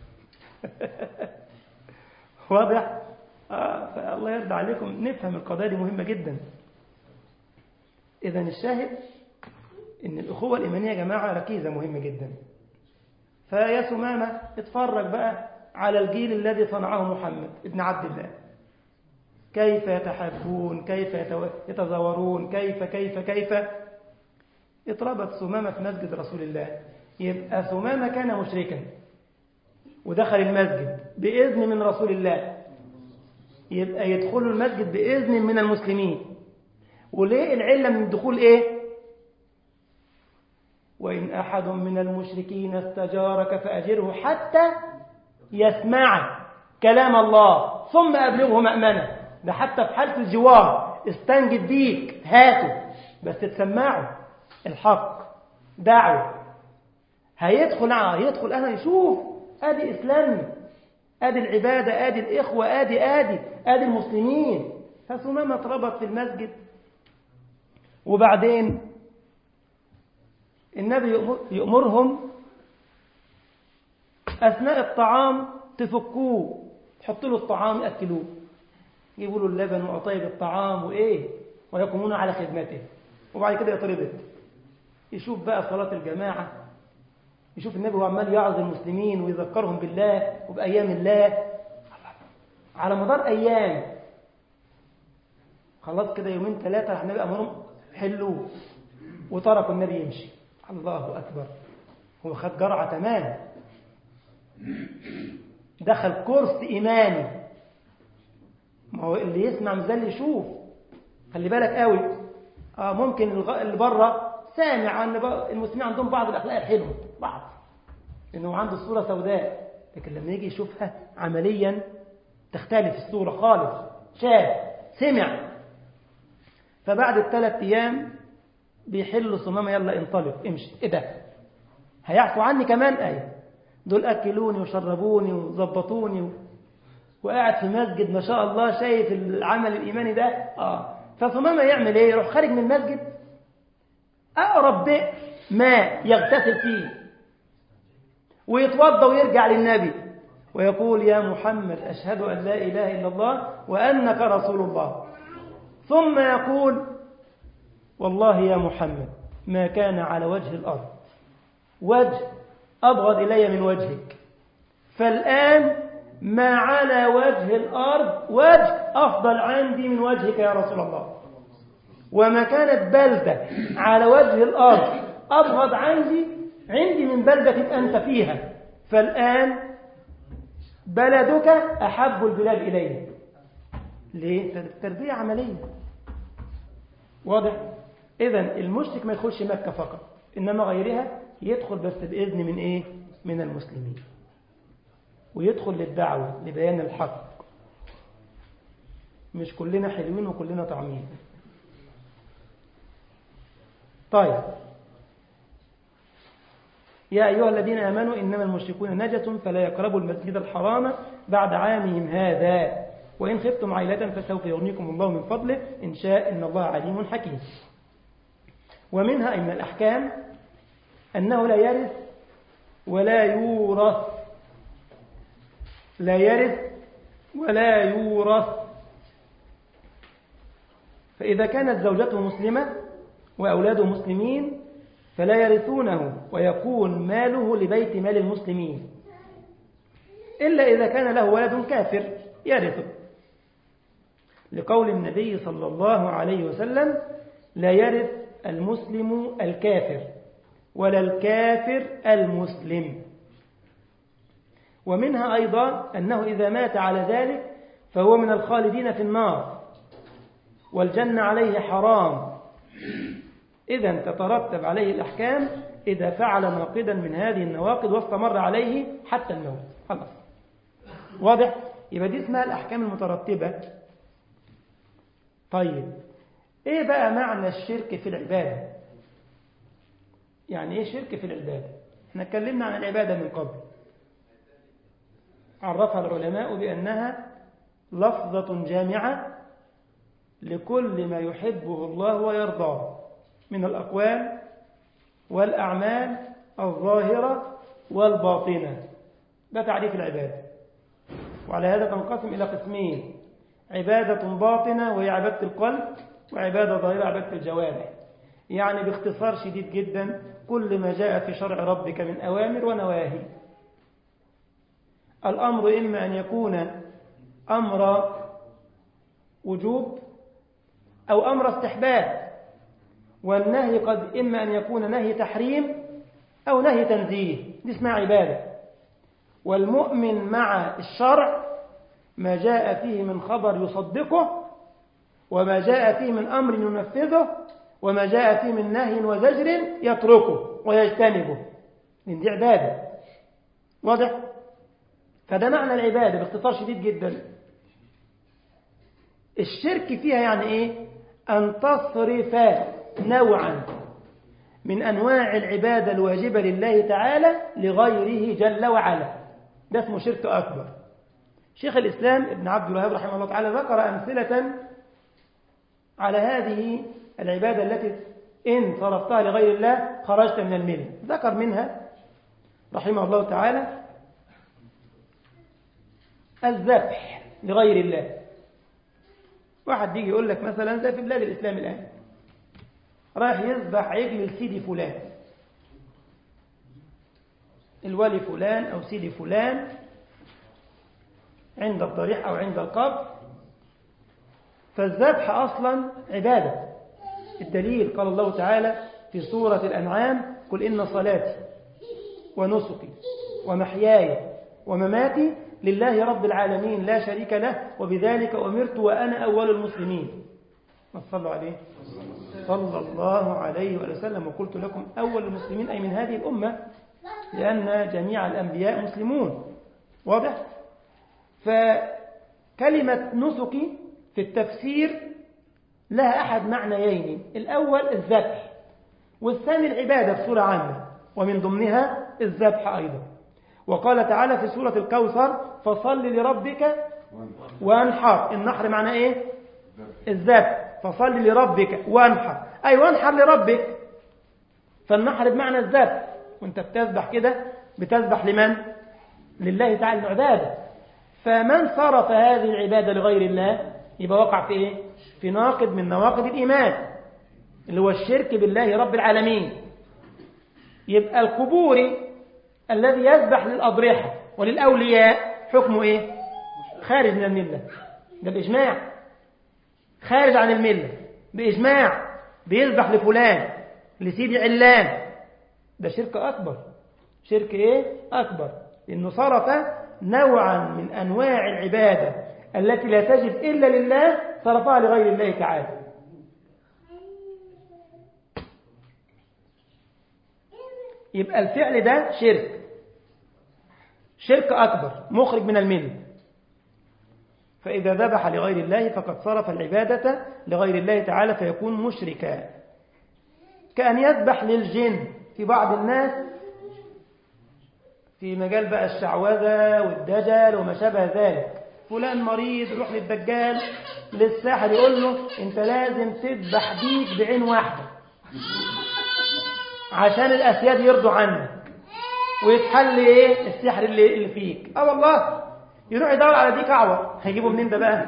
واضح آه فالله يرضى عليكم نفهم القضايا دي مهمة جدا إذا الشاهد إن الأخوة الإيمانية يا جماعة ركيزة مهمة جدا فيا سمامة اتفرج بقى على الجيل الذي صنعه محمد ابن عبد الله كيف يتحبون كيف يتزاورون كيف كيف كيف اتربت سمامة في مسجد رسول الله يبقى سمامة كان مشركا ودخل المسجد بإذن من رسول الله يبقى يدخلوا المسجد بإذن من المسلمين وليه العلة من الدخول إيه وإن أحد من المشركين استجارك فأجره حتى يسمع كلام الله ثم أبلغه مأمنة ده حتى في حالة الجوار استنجد بيك هاته بس تسمعوا الحق دعوه هيدخل هيدخل أنا يشوف أدي إسلامي أدي العبادة أدي الإخوة أدي أدي أدي المسلمين فثمامة اتربط في المسجد وبعدين النبي يأمرهم أثناء الطعام تفكوه تحط له الطعام يأكلوه يجيبوا له اللبن وقطايب الطعام وإيه ويقومون على خدمته وبعد كده يطردت يشوف بقى صلاة الجماعة يشوف النبي وهو عمال يعظ المسلمين ويذكرهم بالله وبأيام الله على مدار أيام خلاص كده يومين ثلاثة النبي أمرهم حلوه وتركوا النبي يمشي الله أكبر هو خد جرعة تمام دخل كورس إيماني ما هو اللي يسمع مش اللي يشوف خلي بالك قوي آه ممكن اللي بره سامع ان المسلمين عندهم بعض الاخلاق الحلوه بعض انه عنده صوره سوداء لكن لما يجي يشوفها عمليا تختلف الصوره خالص شاف سمع فبعد الثلاث ايام بيحلوا صمامه يلا انطلق امشي ايه ده هيعفوا عني كمان ايه دول اكلوني وشربوني وظبطوني و... وقاعد في مسجد ما شاء الله شايف العمل الايماني ده اه فصمامه يعمل ايه يروح خارج من المسجد أقرب بئر ماء يغتسل فيه ويتوضى ويرجع للنبي ويقول يا محمد أشهد أن لا إله إلا الله وأنك رسول الله ثم يقول والله يا محمد ما كان على وجه الأرض وجه أبغض إلي من وجهك فالآن ما على وجه الأرض وجه أفضل عندي من وجهك يا رسول الله وما كانت بلدة على وجه الأرض أبغض عندي عندي من بلدة أنت فيها فالآن بلدك أحب البلاد إلي ليه؟ التربية عملية واضح؟ إذا المشرك ما يدخلش مكة فقط إنما غيرها يدخل بس بإذن من إيه؟ من المسلمين ويدخل للدعوة لبيان الحق مش كلنا حلوين وكلنا طعمين طيب يا أيها الذين آمنوا إنما المشركون نجس فلا يقربوا المسجد الحرام بعد عامهم هذا وإن خفتم عائلة فسوف يغنيكم الله من فضله إن شاء إن الله عليم حكيم ومنها أن الأحكام أنه لا يرث ولا يورث لا يرث ولا يورث فإذا كانت زوجته مسلمة وأولاده مسلمين فلا يرثونه ويكون ماله لبيت مال المسلمين إلا إذا كان له ولد كافر يرثه لقول النبي صلى الله عليه وسلم لا يرث المسلم الكافر ولا الكافر المسلم ومنها أيضا أنه إذا مات على ذلك فهو من الخالدين في النار والجنة عليه حرام إذا تترتب عليه الأحكام إذا فعل ناقدا من هذه النواقض واستمر عليه حتى الموت خلاص واضح يبقى دي اسمها الأحكام المترتبة طيب إيه بقى معنى الشرك في العبادة يعني إيه شرك في العبادة احنا اتكلمنا عن العبادة من قبل عرفها العلماء بأنها لفظة جامعة لكل ما يحبه الله ويرضاه من الأقوال والأعمال الظاهرة والباطنة ده تعريف العبادة وعلى هذا تنقسم إلى قسمين عبادة باطنة وهي عبادة القلب وعبادة ظاهرة عبادة الجوارح يعني باختصار شديد جدا كل ما جاء في شرع ربك من أوامر ونواهي الأمر إما أن يكون أمر وجوب أو أمر استحباب والنهي قد إما أن يكون نهي تحريم أو نهي تنزيه دي اسمها عبادة والمؤمن مع الشرع ما جاء فيه من خبر يصدقه وما جاء فيه من أمر ينفذه وما جاء فيه من نهي وزجر يتركه ويجتنبه من دي عبادة واضح؟ فده معنى العبادة باختصار شديد جدا الشرك فيها يعني ايه أن تصرف نوعا من أنواع العبادة الواجبة لله تعالى لغيره جل وعلا ده اسمه شرك أكبر شيخ الإسلام ابن عبد الوهاب رحمه الله تعالى ذكر أمثلة على هذه العبادة التي إن صرفتها لغير الله خرجت من الملة ذكر منها رحمه الله تعالى الذبح لغير الله واحد يجي يقول لك مثلا زي في بلاد الإسلام الآن رايح يذبح عجل لسيدي فلان الولي فلان أو سيدي فلان عند الضريح أو عند القبر فالذبح أصلا عبادة الدليل قال الله تعالى في سورة الأنعام قل إن صلاتي ونسكي ومحياي ومماتي لله رب العالمين لا شريك له وبذلك أمرت وأنا أول المسلمين ما صلوا عليه صلى الله عليه وسلم وقلت لكم أول المسلمين أي من هذه الأمة لأن جميع الأنبياء مسلمون واضح؟ فكلمة نسكي في التفسير لها أحد معنيين الأول الذبح والثاني العبادة بصورة عامة ومن ضمنها الذبح أيضا وقال تعالى في سورة الكوثر فصل لربك وانحر النحر معناه ايه الذبح فصل لربك وانحر أي وانحر لربك فالنحر بمعنى الذبح وانت بتذبح كده بتذبح لمن لله تعالى العبادة فمن صرف هذه العبادة لغير الله يبقى وقع في ايه في ناقض من نواقض الإيمان اللي هو الشرك بالله رب العالمين يبقى القبوري الذي يذبح للأضرحة وللأولياء حكمه إيه؟ خارج من الملة ده بإجماع خارج عن الملة بإجماع بيذبح لفلان لسيدي علان ده شرك أكبر شرك إيه؟ أكبر لأنه صرف نوعا من أنواع العبادة التي لا تجب إلا لله صرفها لغير الله تعالى يبقى الفعل ده شرك شرك أكبر مخرج من الملة فإذا ذبح لغير الله فقد صرف العبادة لغير الله تعالى فيكون مشركا كأن يذبح للجن في بعض الناس في مجال بقى الشعوذة والدجل وما شابه ذلك فلان مريض يروح للدجال للساحر يقول له انت لازم تذبح ديك بعين واحدة عشان الأسياد يرضوا عنك ويتحل ايه السحر اللي, اللي فيك اه والله يروح يدور على ديك اعور هيجيبه منين ده بقى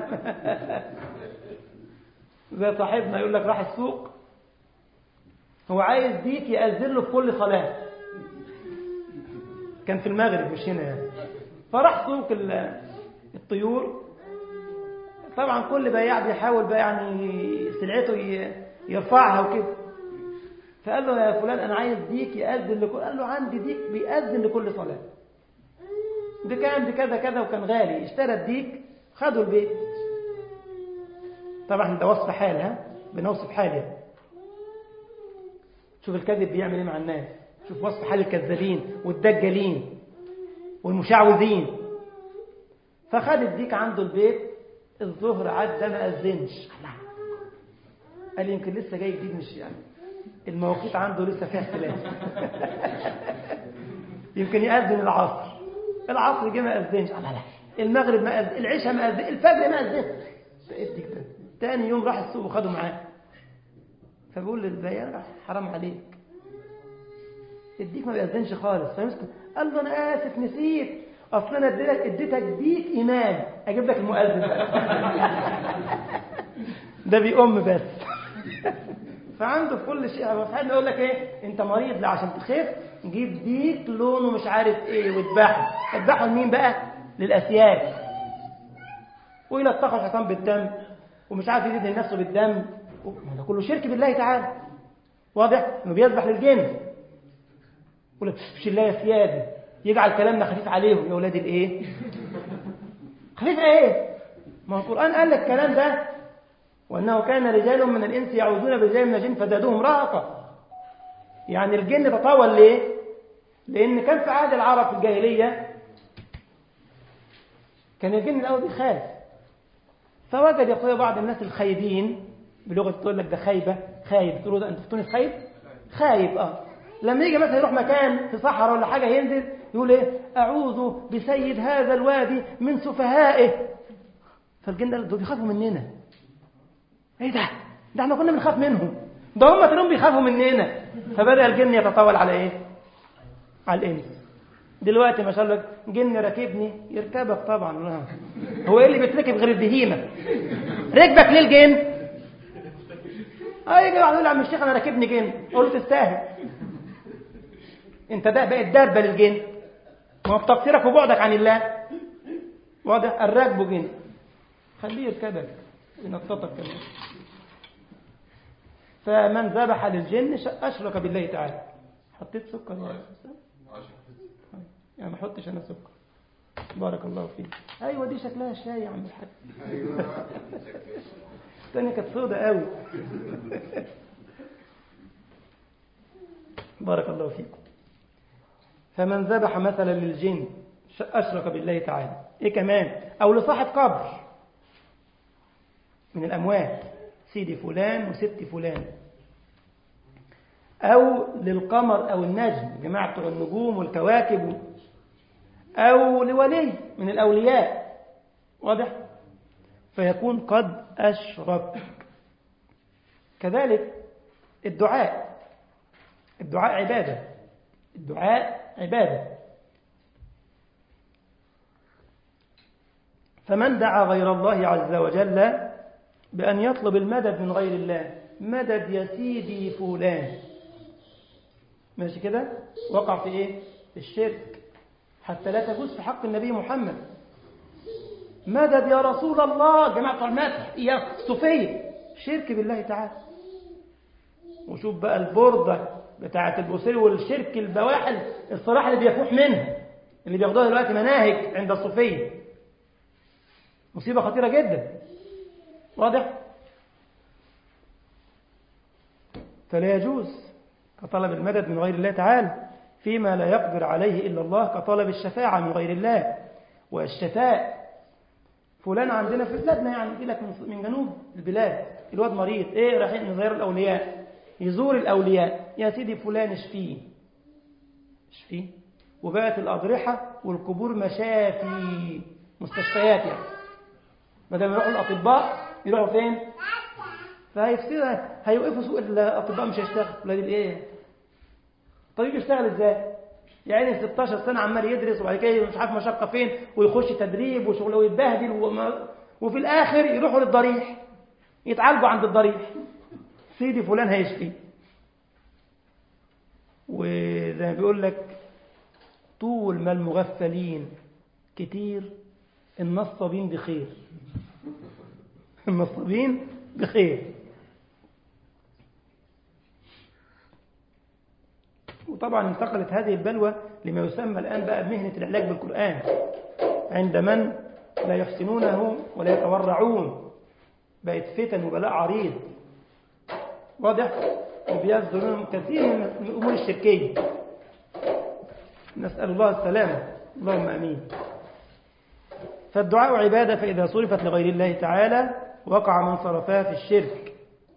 زي صاحبنا يقول لك راح السوق هو عايز ديك يأذن له في كل صلاة كان في المغرب مش هنا يعني فراح سوق الطيور طبعا كل بياع بيحاول بقى يعني سلعته يرفعها وكده فقال له يا فلان أنا عايز ديك يأذن لكل قال له عندي ديك بيأذن لكل صلاة بكام بكذا كذا وكان غالي اشترى الديك خدوا البيت طبعا ده وصف حال ها بنوصف حال يعني شوف الكذب بيعمل ايه مع الناس شوف وصف حال الكذابين والدجالين والمشعوذين فخد الديك عنده البيت الظهر عدى ما أذنش قال يمكن لسه جاي جديد مش يعني المواقيت عنده لسه فيها اختلاف يمكن يأذن العصر العصر جه ما أذنش لا لا المغرب ما أذن العشاء ما أذن الفجر ما أذن الديك ده تاني يوم راح السوق وخده معاه فبقول للبياع حرام عليك الديك ما بيأذنش خالص فيمسك قال له انا اسف نسيت اصل انا اديتك اديتك ديك امام اجيب لك المؤذن ده بيقوم بس فعنده في كل شيء هو صاحبنا يقول لك ايه انت مريض لا عشان تخف جيب ديك لونه مش عارف ايه واذبحه اذبحه لمين بقى للاسياد ويلطخوا الحيطان بالدم ومش عارف يزيد لنفسه بالدم ده كله شرك بالله تعالى واضح انه بيذبح للجن يقول لك مش الله يا سيادي يجعل كلامنا خفيف عليهم يا اولاد الايه خفيف ايه ما هو القران قال لك الكلام ده وانه كان رجال من الانس يعوذون برجال من الجن فزادوهم رهقا يعني الجن تطاول ليه لان كان في عهد العرب في الجاهليه كان الجن الاول بيخاف فوجد يا اخويا بعض الناس الخايبين بلغه تقول لك ده خايبه خايب تقول ده انت في تونس خايب خايب اه لما يجي مثلا يروح مكان في صحراء ولا حاجه ينزل يقول ايه اعوذ بسيد هذا الوادي من سفهائه فالجن دول بيخافوا مننا ايه ده ده احنا كنا بنخاف منهم ده هم تلاقيهم بيخافوا مننا فبدا الجن يتطاول على ايه على الانس دلوقتي ما شاء الله جن راكبني يركبك طبعا هو ايه اللي بيتركب غير البهيمه ركبك ليه الجن اه يجي واحد يقول يا عم الشيخ انا راكبني جن اقول له تستاهل انت ده بقت دابه للجن ما هو بتقصيرك وبعدك عن الله واضح الراكب جن خليه يركبك ينططك كمان فمن ذبح للجن اشرك بالله تعالى حطيت سكر يا يعني ما احطش انا سكر بارك الله فيك ايوه دي شكلها شاي يا عم الحاج ايوه الثانيه كانت سودة قوي بارك الله فيكم فمن ذبح مثلا للجن أشرك بالله تعالى إيه كمان أو لصاحب قبر من الأموات سيدي فلان وست فلان أو للقمر أو النجم جماعة بتوع النجوم والكواكب أو لولي من الأولياء واضح فيكون قد أشرك كذلك الدعاء الدعاء عبادة الدعاء عبادة فمن دعا غير الله عز وجل بأن يطلب المدد من غير الله مدد يا سيدي فلان ماشي كده وقع في ايه في الشرك حتى لا تجوز في حق النبي محمد مدد يا رسول الله جماعة بتوع المدح يا صوفية شرك بالله تعالى وشوف بقى البردة بتاعة البوصيري والشرك البواحل الصراحة اللي بيفوح منها اللي بياخدوها دلوقتي مناهج عند الصوفية مصيبة خطيرة جدا واضح فلا يجوز كطلب المدد من غير الله تعالى فيما لا يقدر عليه إلا الله كطلب الشفاعة من غير الله والشفاء فلان عندنا في بلادنا يعني يجي لك من جنوب البلاد الواد مريض ايه رايحين نزور الاولياء يزور الاولياء يا سيدي فلان اشفيه اشفيه وبقت الاضرحه والقبور مشافي مستشفيات يعني بدل ما يروحوا الاطباء يروحوا فين فهيفسدوا هيوقفوا سوق الاطباء مش هيشتغل ولاد الايه طيب يشتغل ازاي يعني 16 سنة عمال يدرس وبعد كده مش عارف مشقة فين ويخش تدريب وشغل ويتبهدل وما وفي الآخر يروحوا للضريح يتعالجوا عند الضريح سيدي فلان هيشفي وزي ما بيقول لك طول ما المغفلين كتير النصابين بخير النصابين بخير وطبعا انتقلت هذه البلوى لما يسمى الآن بقى بمهنة العلاج بالقرآن عند من لا يحسنونه ولا يتورعون بقت فتن وبلاء عريض واضح وبيصدرون كثير من الأمور الشركية نسأل الله السلامة اللهم أمين فالدعاء عبادة فإذا صرفت لغير الله تعالى وقع من صرفها في الشرك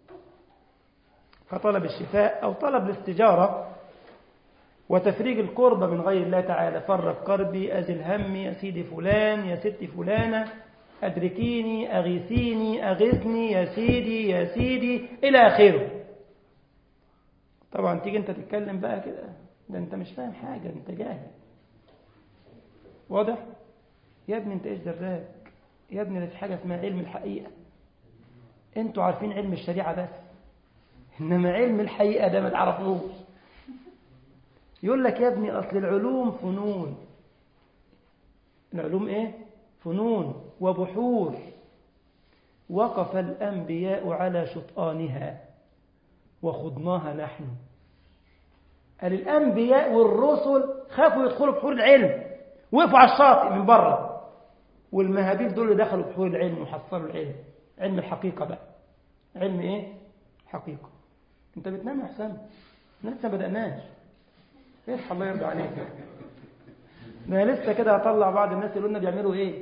فطلب الشفاء أو طلب الاستجارة وتفريج القربة من غير الله تعالى فرج كربي أزل همي يا سيدي فلان يا ست فلانة أدركيني أغيثيني أغثني يا سيدي يا سيدي إلى آخره طبعا تيجي أنت تتكلم بقى كده ده أنت مش فاهم حاجة أنت جاهل واضح؟ يا ابني أنت إيش دراك يا ابني ده في حاجة اسمها علم الحقيقة أنتوا عارفين علم الشريعة بس إنما علم الحقيقة ده ما تعرفوش يقول لك يا ابني أصل العلوم فنون العلوم إيه؟ فنون وبحور وقف الأنبياء على شطآنها وخضناها نحن قال الأنبياء والرسل خافوا يدخلوا بحور العلم وقفوا على الشاطئ من بره والمهابيل دول اللي دخلوا بحور العلم وحصلوا العلم علم الحقيقة بقى علم إيه؟ حقيقة أنت بتنام يا حسام لسه بدأناش اصحى الله يرضى عليك ما لسه كده هطلع بعض الناس يقولوا لنا بيعملوا ايه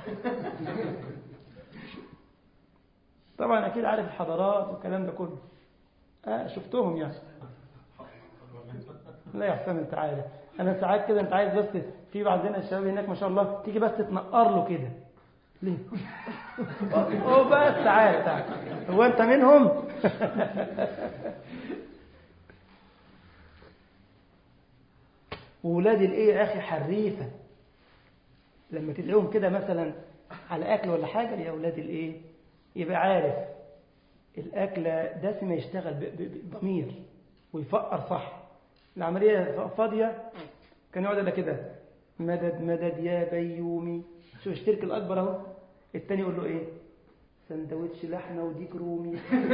طبعا اكيد عارف الحضارات والكلام ده كله اه شفتهم يعني لا يا حسام انت عارف انا ساعات كده انت عايز بس في بعضنا الشباب هناك ما شاء الله تيجي بس تنقر له كده ليه هو بس تعال تعال هو انت منهم وولاد الايه يا اخي حريفه لما تدعوهم كده مثلا على اكل ولا حاجه يا اولاد الايه يبقى عارف الاكله دسمه يشتغل بضمير ويفقر صح العمليه فاضيه كان يقعد لك كده مدد مدد يا بيومي شو الشرك الاكبر اهو التاني يقول له ايه سندوتش لحمه وديك رومي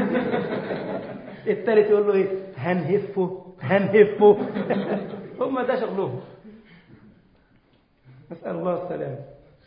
التالت يقول له ايه هنهفه هنهفه هم ده شغلهم نسأل الله السلام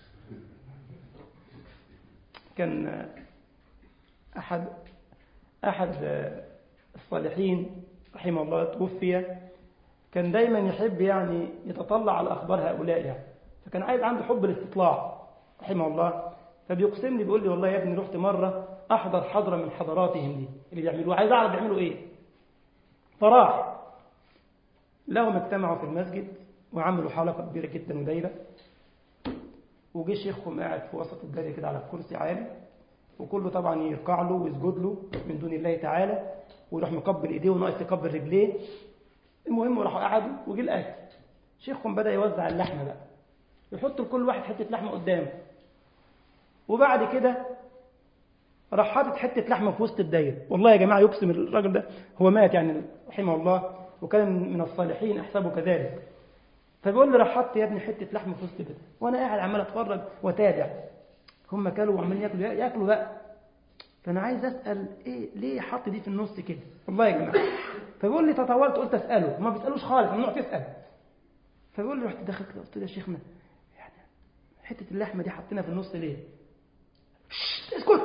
كان أحد أحد الصالحين رحمه الله توفي كان دايما يحب يعني يتطلع على أخبار هؤلاء يعني فكان عايز عنده حب الاستطلاع رحمه الله فبيقسم لي بيقول لي والله يا ابني رحت مرة أحضر حضرة من حضراتهم دي اللي بيعملوها عايز أعرف بيعملوا إيه فراح لهم اجتمعوا في المسجد وعملوا حلقة كبيرة جدا ودايرة وجه شيخهم قاعد في وسط الدايرة كده على كرسي عالي وكله طبعا يركع له ويسجد له من دون الله تعالى ويروح مقبل ايديه وناقص يقبل رجليه المهم راحوا قعدوا وجه الاكل شيخهم بدا يوزع اللحمه بقى يحط لكل واحد حته لحمه قدامه وبعد كده راح حاطط حته لحمه في وسط الدايره والله يا جماعه يقسم الراجل ده هو مات يعني رحمه الله وكان من الصالحين احسبه كذلك فبيقول لي راح حط يا ابني حته لحمه في وسط كده وانا قاعد عمال اتفرج واتابع هم كلوا وعمالين ياكلوا ياكلوا بقى فانا عايز اسال ايه ليه حط دي في النص كده والله يا جماعه فبيقول لي تطاولت قلت اساله ما بيسالوش خالص ممنوع تسال فبيقول لي رحت داخل كده قلت له يا شيخنا يعني حته اللحمه دي حطينا في النص ليه اسكت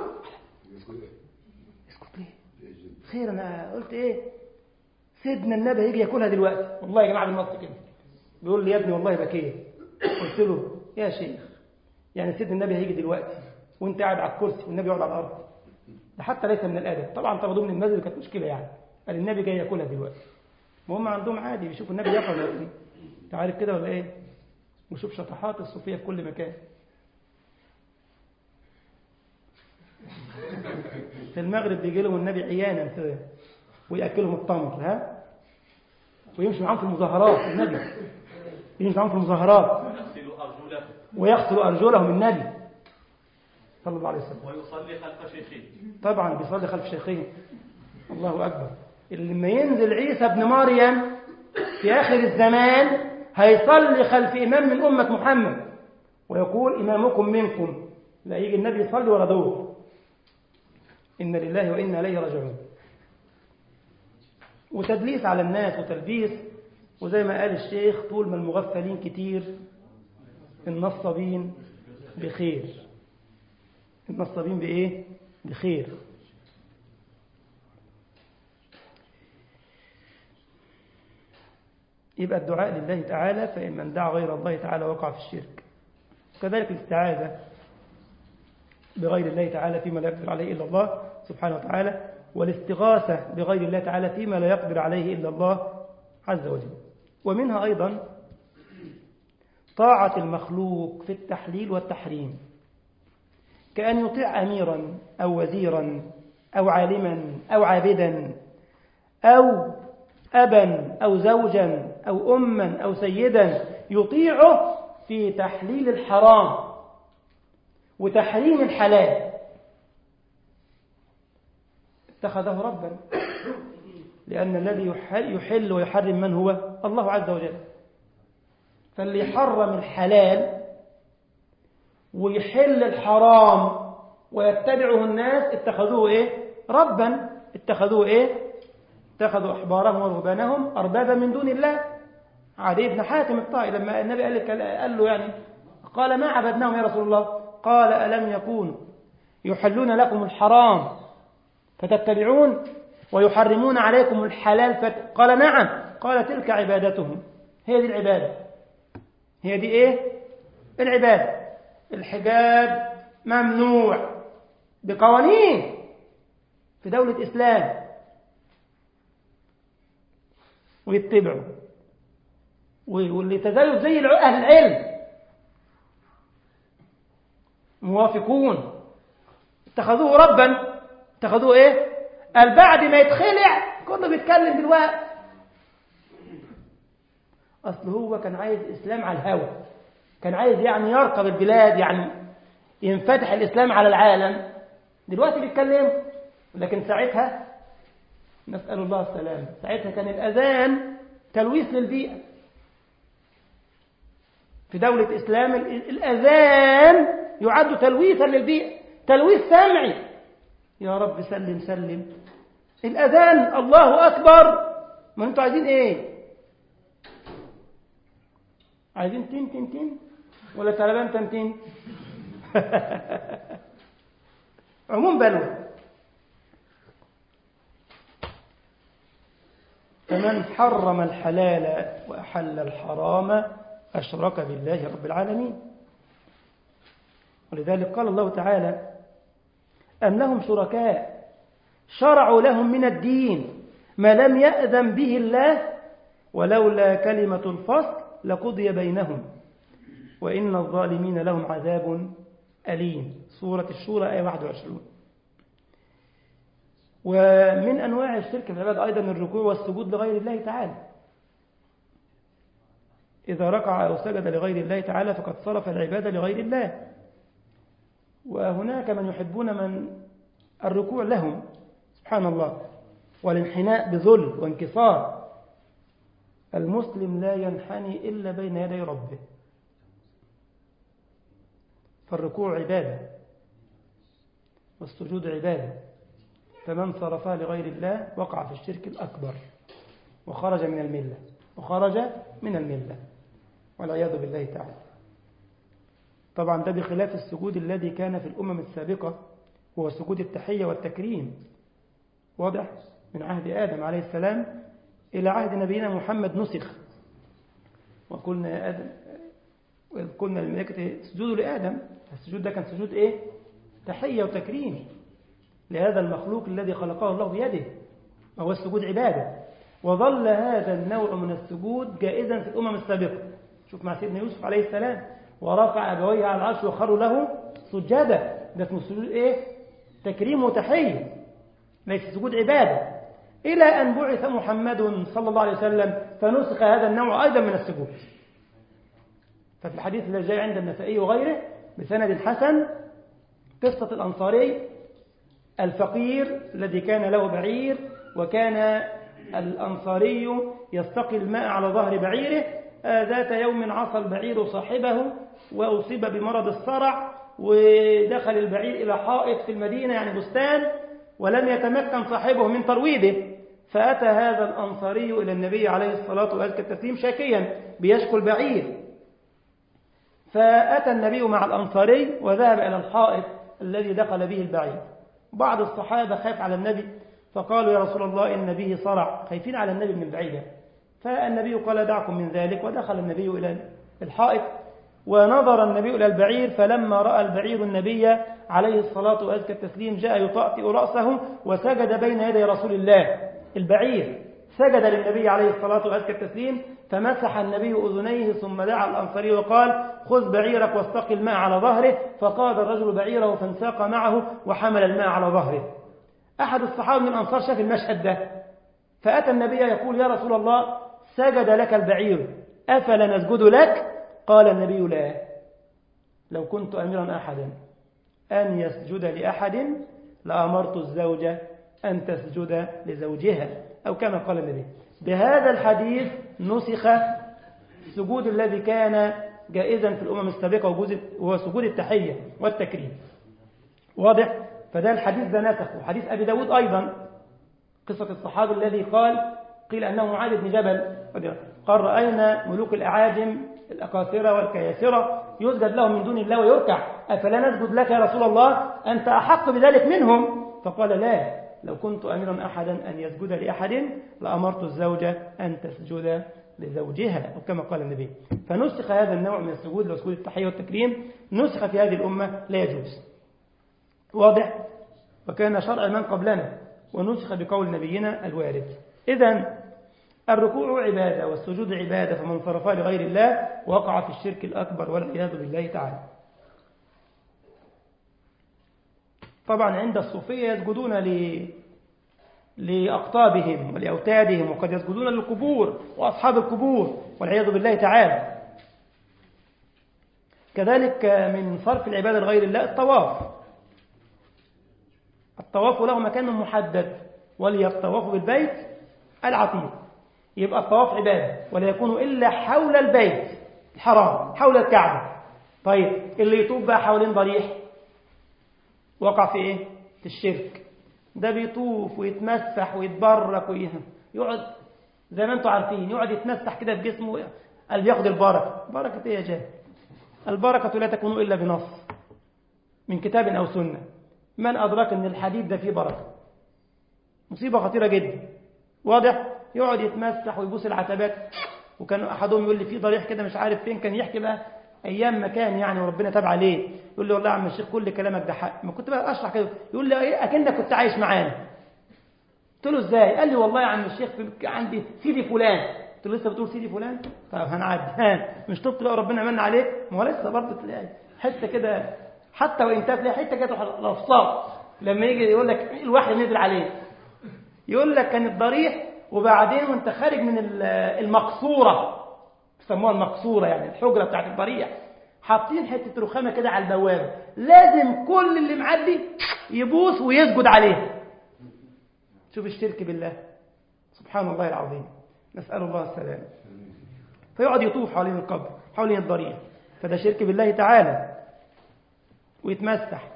اسكت ليه خير انا قلت ايه سيدنا النبي هيجي ياكلها دلوقتي والله يا جماعه بالنص كده بيقول لي يا ابني والله بكيت قلت له يا شيخ يعني سيدنا النبي هيجي دلوقتي وانت قاعد على الكرسي والنبي يقعد على الارض ده حتى ليس من الادب طبعا طردوه من المسجد كانت مشكله يعني قال النبي جاي ياكلها دلوقتي وهم عندهم عادي بيشوفوا النبي ياكل ولا ايه انت عارف كده ولا ايه وشوف شطحات الصوفيه في كل مكان في المغرب بيجي لهم النبي عيانا كده وياكلهم التمر ها ويمشي معاهم في المظاهرات النبي يمشي معاهم في المظاهرات ويغسل ارجلهم النبي صلى الله عليه وسلم ويصلي خلف شيخه طبعا بيصلي خلف شيخه الله اكبر اللي لما ينزل عيسى ابن مريم في اخر الزمان هيصلي خلف امام من امه محمد ويقول امامكم منكم لا يجي النبي يصلي ورا دور إن لله وإنا إليه راجعون وتدليس على الناس وتلبيس وزي ما قال الشيخ طول ما المغفلين كتير النصابين بخير النصابين بإيه؟ بخير يبقى الدعاء لله تعالى فإن من دعا غير الله تعالى وقع في الشرك كذلك الاستعاذة بغير الله تعالى فيما لا يقدر عليه إلا الله سبحانه وتعالى والاستغاثة بغير الله تعالى فيما لا يقدر عليه إلا الله عز وجل ومنها أيضا طاعة المخلوق في التحليل والتحريم كأن يطيع أميرا أو وزيرا أو عالما أو عابدا أو أبا أو زوجا أو أما أو سيدا يطيعه في تحليل الحرام وتحريم الحلال اتخذه ربا لأن الذي يحل ويحرم من هو الله عز وجل فاللي يحرم الحلال ويحل الحرام ويتبعه الناس اتخذوه ايه ربا اتخذوه ايه اتخذوا احبارهم ورهبانهم اربابا من دون الله عدي بن حاتم الطائي لما النبي قال, قال له يعني قال ما عبدناهم يا رسول الله قال ألم يكونوا يحلون لكم الحرام فتتبعون ويحرمون عليكم الحلال فت... قال نعم قال تلك عبادتهم هي دي العبادة هي دي ايه العبادة الحجاب ممنوع بقوانين في دولة إسلام ويتبعوا واللي تزايد زي أهل العلم موافقون اتخذوه ربا اتخذوه ايه قال بعد ما يتخلع كله بيتكلم دلوقتي اصل هو كان عايز اسلام على الهوى كان عايز يعني يرقب البلاد يعني ينفتح الاسلام على العالم دلوقتي بيتكلم لكن ساعتها نسال الله السلامه ساعتها كان الاذان تلويث للبيئه في دولة إسلام الأذان يعد تلويثا للبيئة تلويث سمعي يا رب سلم سلم الأذان الله أكبر ما أنتوا عايزين إيه عايزين تين تين تين ولا تلبان تنتين عموم بلوى فمن حرم الحلال وأحل الحرام أشرك بالله رب العالمين ولذلك قال الله تعالى أم لهم شركاء شرعوا لهم من الدين ما لم يأذن به الله ولولا كلمة الفصل لقضي بينهم وإن الظالمين لهم عذاب أليم سورة الشورى آية 21 ومن أنواع الشرك في العباد أيضا الركوع والسجود لغير الله تعالى إذا ركع أو سجد لغير الله تعالى فقد صرف العبادة لغير الله وهناك من يحبون من الركوع لهم سبحان الله والانحناء بذل وانكسار المسلم لا ينحني إلا بين يدي ربه فالركوع عبادة والسجود عبادة فمن صرفها لغير الله وقع في الشرك الأكبر وخرج من الملة وخرج من الملة والعياذ بالله تعالى طبعا ده بخلاف السجود الذي كان في الأمم السابقة هو سجود التحية والتكريم واضح من عهد آدم عليه السلام إلى عهد نبينا محمد نسخ وقلنا يا آدم وإذ قلنا للملائكة اسجدوا لآدم السجود ده كان سجود إيه؟ تحية وتكريم لهذا المخلوق الذي خلقه الله بيده وهو السجود عبادة وظل هذا النوع من السجود جائزا في الأمم السابقة شوف مع سيدنا يوسف عليه السلام ورفع أبويه على العرش وخروا له سجدا ده اسمه سجود إيه؟ تكريم وتحية ليس سجود عبادة إلى أن بعث محمد صلى الله عليه وسلم فنسخ هذا النوع أيضا من السجود ففي الحديث الذي جاء عند النسائي وغيره بسند حسن قصة الأنصاري الفقير الذي كان له بعير وكان الأنصاري يستقي الماء على ظهر بعيره ذات يوم عصى البعير صاحبه وأصيب بمرض الصرع ودخل البعير إلى حائط في المدينة يعني بستان ولم يتمكن صاحبه من ترويضه فأتى هذا الأنصاري إلى النبي عليه الصلاة والتسليم شاكيا بيشكو البعير فأتى النبي مع الأنصاري وذهب إلى الحائط الذي دخل به البعير بعض الصحابة خاف على النبي فقالوا يا رسول الله إن به صرع خايفين على النبي من البعير فالنبي قال دعكم من ذلك ودخل النبي إلى الحائط ونظر النبي إلى البعير فلما رأى البعير النبي عليه الصلاة وأزكى التسليم جاء يطأطئ رأسه وسجد بين يدي رسول الله البعير سجد للنبي عليه الصلاة وأزكى التسليم فمسح النبي أذنيه ثم دعا الأنصاري وقال خذ بعيرك واستق الماء على ظهره فقاد الرجل بعيره فانساق معه وحمل الماء على ظهره أحد الصحابة من الأنصار شاف المشهد ده فأتى النبي يقول يا رسول الله سجد لك البعير أفلا نسجد لك قال النبي لا لو كنت أميرا أحدا أن يسجد لأحد لأمرت الزوجة أن تسجد لزوجها أو كما قال النبي بهذا الحديث نسخ السجود الذي كان جائزا في الأمم السابقة وهو سجود التحية والتكريم واضح فده الحديث ده نسخ وحديث أبي داود أيضا قصة الصحابي الذي قال قيل أنه معاذ بن جبل قال رأينا ملوك الأعاجم الأقاصرة والكياسرة يسجد لهم من دون الله ويركع أفلا نسجد لك يا رسول الله أنت أحق بذلك منهم فقال لا لو كنت أميرا أحدا أن يسجد لأحد لأمرت الزوجة أن تسجد لزوجها أو كما قال النبي فنسخ هذا النوع من السجود لو سجود التحية والتكريم نسخ في هذه الأمة لا يجوز واضح وكان شرع من قبلنا ونسخ بقول نبينا الوارد إذا الركوع عبادة والسجود عبادة فمن صرفها لغير الله وقع في الشرك الأكبر والعياذ بالله تعالى طبعا عند الصوفية يسجدون ل... لأقطابهم ولأوتادهم وقد يسجدون للقبور وأصحاب القبور والعياذ بالله تعالى كذلك من صرف العبادة لغير الله الطواف الطواف له مكان محدد وليطوفوا بالبيت العتيق يبقى الطواف عبادة ولا يكون إلا حول البيت الحرام حول الكعبة طيب اللي يطوف بقى حوالين ضريح وقع في ايه في الشرك ده بيطوف ويتمسح ويتبرك ويقعد زي ما انتم عارفين يقعد يتمسح كده في جسمه قال بياخد البركه بركه ايه يا جاه البركه لا تكون الا بنص من كتاب او سنه من ادرك ان الحديد ده فيه بركه مصيبه خطيره جدا واضح يقعد يتمسح ويبوس العتبات وكان احدهم يقول لي في ضريح كده مش عارف فين كان يحكي بقى ايام ما كان يعني وربنا تاب عليه يقول لي والله يا عم الشيخ كل كلامك ده حق ما كنت بقى اشرح كده يقول لي ايه اكنك كنت عايش معانا قلت له ازاي قال لي والله يا عم الشيخ عندي سيدي فلان قلت له لسه بتقول سيدي فلان طب هنعدي ها مش تبت بقى ربنا من عليك ما هو لسه برضه تلاقي حته كده حتى وان تلاقي حته كده لفصات لما يجي يقول لك الوحي نزل عليه يقول لك كان الضريح وبعدين وانت خارج من المقصوره بيسموها المقصوره يعني الحجره بتاعت الضريح حاطين حته رخامه كده على البوابه لازم كل اللي معدي يبوس ويسجد عليه شوف الشرك بالله سبحان الله العظيم نسال الله السلامه فيقعد يطوف حوالين القبر حوالين الضريح فده شرك بالله تعالى ويتمسح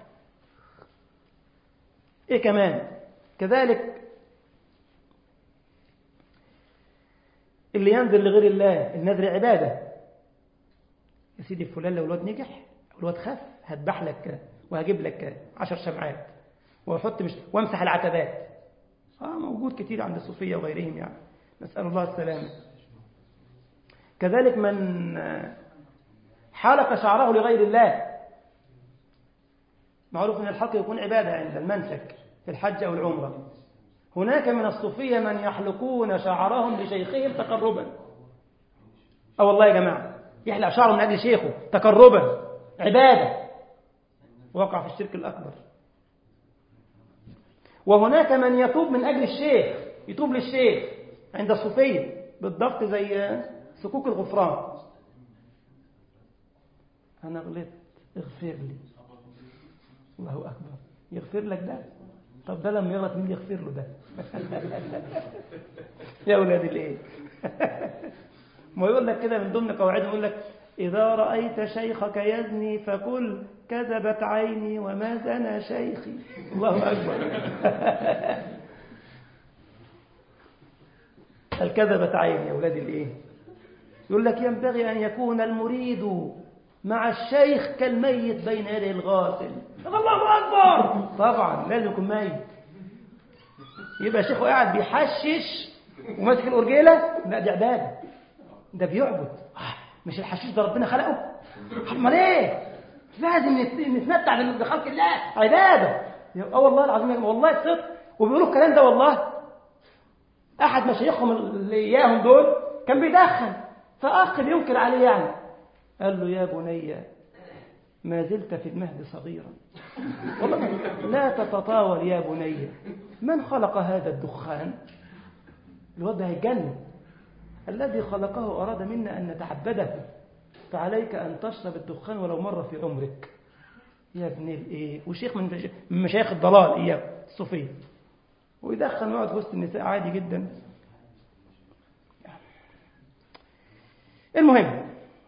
ايه كمان كذلك اللي ينزل لغير الله النذر عباده يا سيدي فلان لو الواد نجح او الواد خف هذبح لك وهجيب لك عشر شمعات واحط مش وامسح العتبات اه موجود كتير عند الصوفيه وغيرهم يعني نسال الله السلامه كذلك من حلق شعره لغير الله معروف ان الحلق يكون عباده عند المنسك في الحج او العمره هناك من الصوفيه من يحلقون شعرهم لشيخهم تقربا اه والله يا جماعه يحلق شعره من أجل شيخه تقربا عبادة وقع في الشرك الأكبر وهناك من يتوب من أجل الشيخ يتوب للشيخ عند الصوفية بالضبط زي سكوك الغفران أنا غلطت اغفر لي الله أكبر يغفر لك ده طب ده لما يغلط مين يغفر له ده يا أولاد الإيه ما يقول لك كده من ضمن قواعد يقول لك إذا رأيت شيخك يزني فقل كذبت عيني وما زنى شيخي الله أكبر الكذبة عين يا أولاد الإيه يقول لك ينبغي أن يكون المريد مع الشيخ كالميت بين يدي الغاسل الله أكبر طبعا لازم يكون ميت يبقى شيخه قاعد بيحشش وماسك الأرجيلة لا دي عبادة ده بيعبد مش الحشيش ده ربنا خلقه امال ايه لازم نتمتع بخلق الله عبادة اه والله العظيم والله الصدق وبيقولوا الكلام ده والله احد مشايخهم اللي اياهم دول كان بيدخن فاخ بينكر عليه يعني قال له يا بني ما زلت في المهد صغيرا والله لا تتطاول يا بني من خلق هذا الدخان الواد هيجنن الذي خلقه أراد منا أن نتعبده فعليك أن تشرب الدخان ولو مرة في عمرك يا ابن الايه وشيخ من مشايخ الضلال اياه الصوفيه ويدخن ويقعد وسط النساء عادي جدا المهم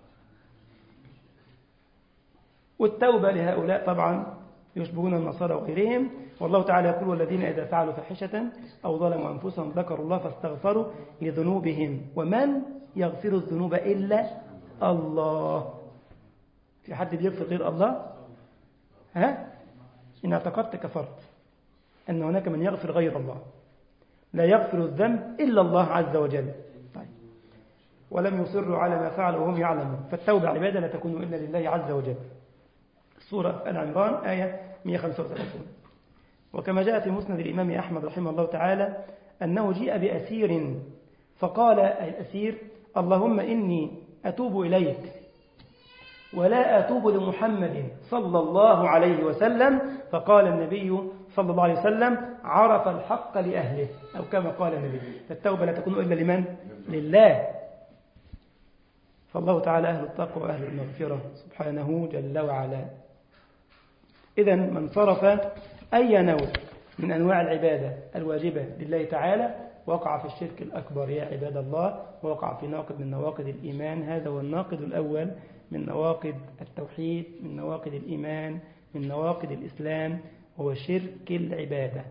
والتوبة لهؤلاء طبعا يشبهون النصارى وغيرهم والله تعالى يقول والذين إذا فعلوا فاحشة أو ظلموا أنفسهم ذكروا الله فاستغفروا لذنوبهم ومن يغفر الذنوب إلا الله في حد بيغفر غير الله ها إن اعتقدت كفرت أن هناك من يغفر غير الله لا يغفر الذنب إلا الله عز وجل طيب ولم يصروا على ما فعلوا وهم يعلمون فالتوبة عبادة لا تكون إلا لله عز وجل سورة العمران آية 135 وكما جاء في مسند الإمام أحمد رحمه الله تعالى أنه جيء بأسير فقال الأسير اللهم إني أتوب إليك ولا أتوب لمحمد صلى الله عليه وسلم فقال النبي صلى الله عليه وسلم عرف الحق لأهله أو كما قال النبي فالتوبة لا تكون إلا لمن؟ لله فالله تعالى أهل التقوى وأهل المغفرة سبحانه جل وعلا إذا من صرف أي نوع من أنواع العبادة الواجبة لله تعالى وقع في الشرك الأكبر يا عباد الله ووقع في ناقض من نواقض الإيمان هذا هو الناقض الأول من نواقض التوحيد من نواقض الإيمان من نواقض الإسلام هو شرك العبادة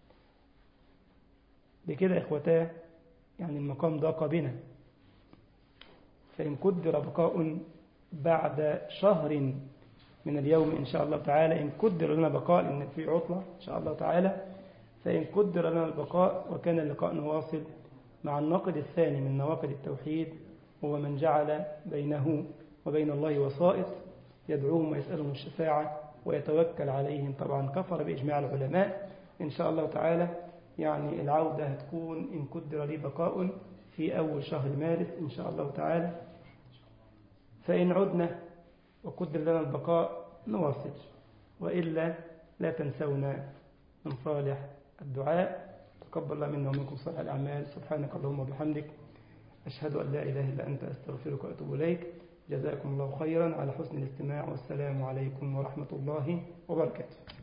بكده إخوتاه يعني المقام ضاق بنا فإن قدر بقاء بعد شهر من اليوم إن شاء الله تعالى إن قدر لنا بقاء لأن في عطلة إن شاء الله تعالى فإن قدر لنا البقاء وكان اللقاء نواصل مع الناقد الثاني من نواقد التوحيد هو من جعل بينه وبين الله وسائط يدعوهم ويسألهم الشفاعة ويتوكل عليهم طبعا كفر بإجماع العلماء إن شاء الله تعالى يعني العودة هتكون إن قدر لي بقاء في أول شهر مارس إن شاء الله تعالى فإن عدنا وقدر لنا البقاء نواصل وإلا لا تنسونا من صالح الدعاء تقبل الله منا ومنكم صالح الأعمال سبحانك اللهم وبحمدك أشهد أن لا إله إلا أنت أستغفرك وأتوب إليك جزاكم الله خيرا على حسن الاستماع والسلام عليكم ورحمة الله وبركاته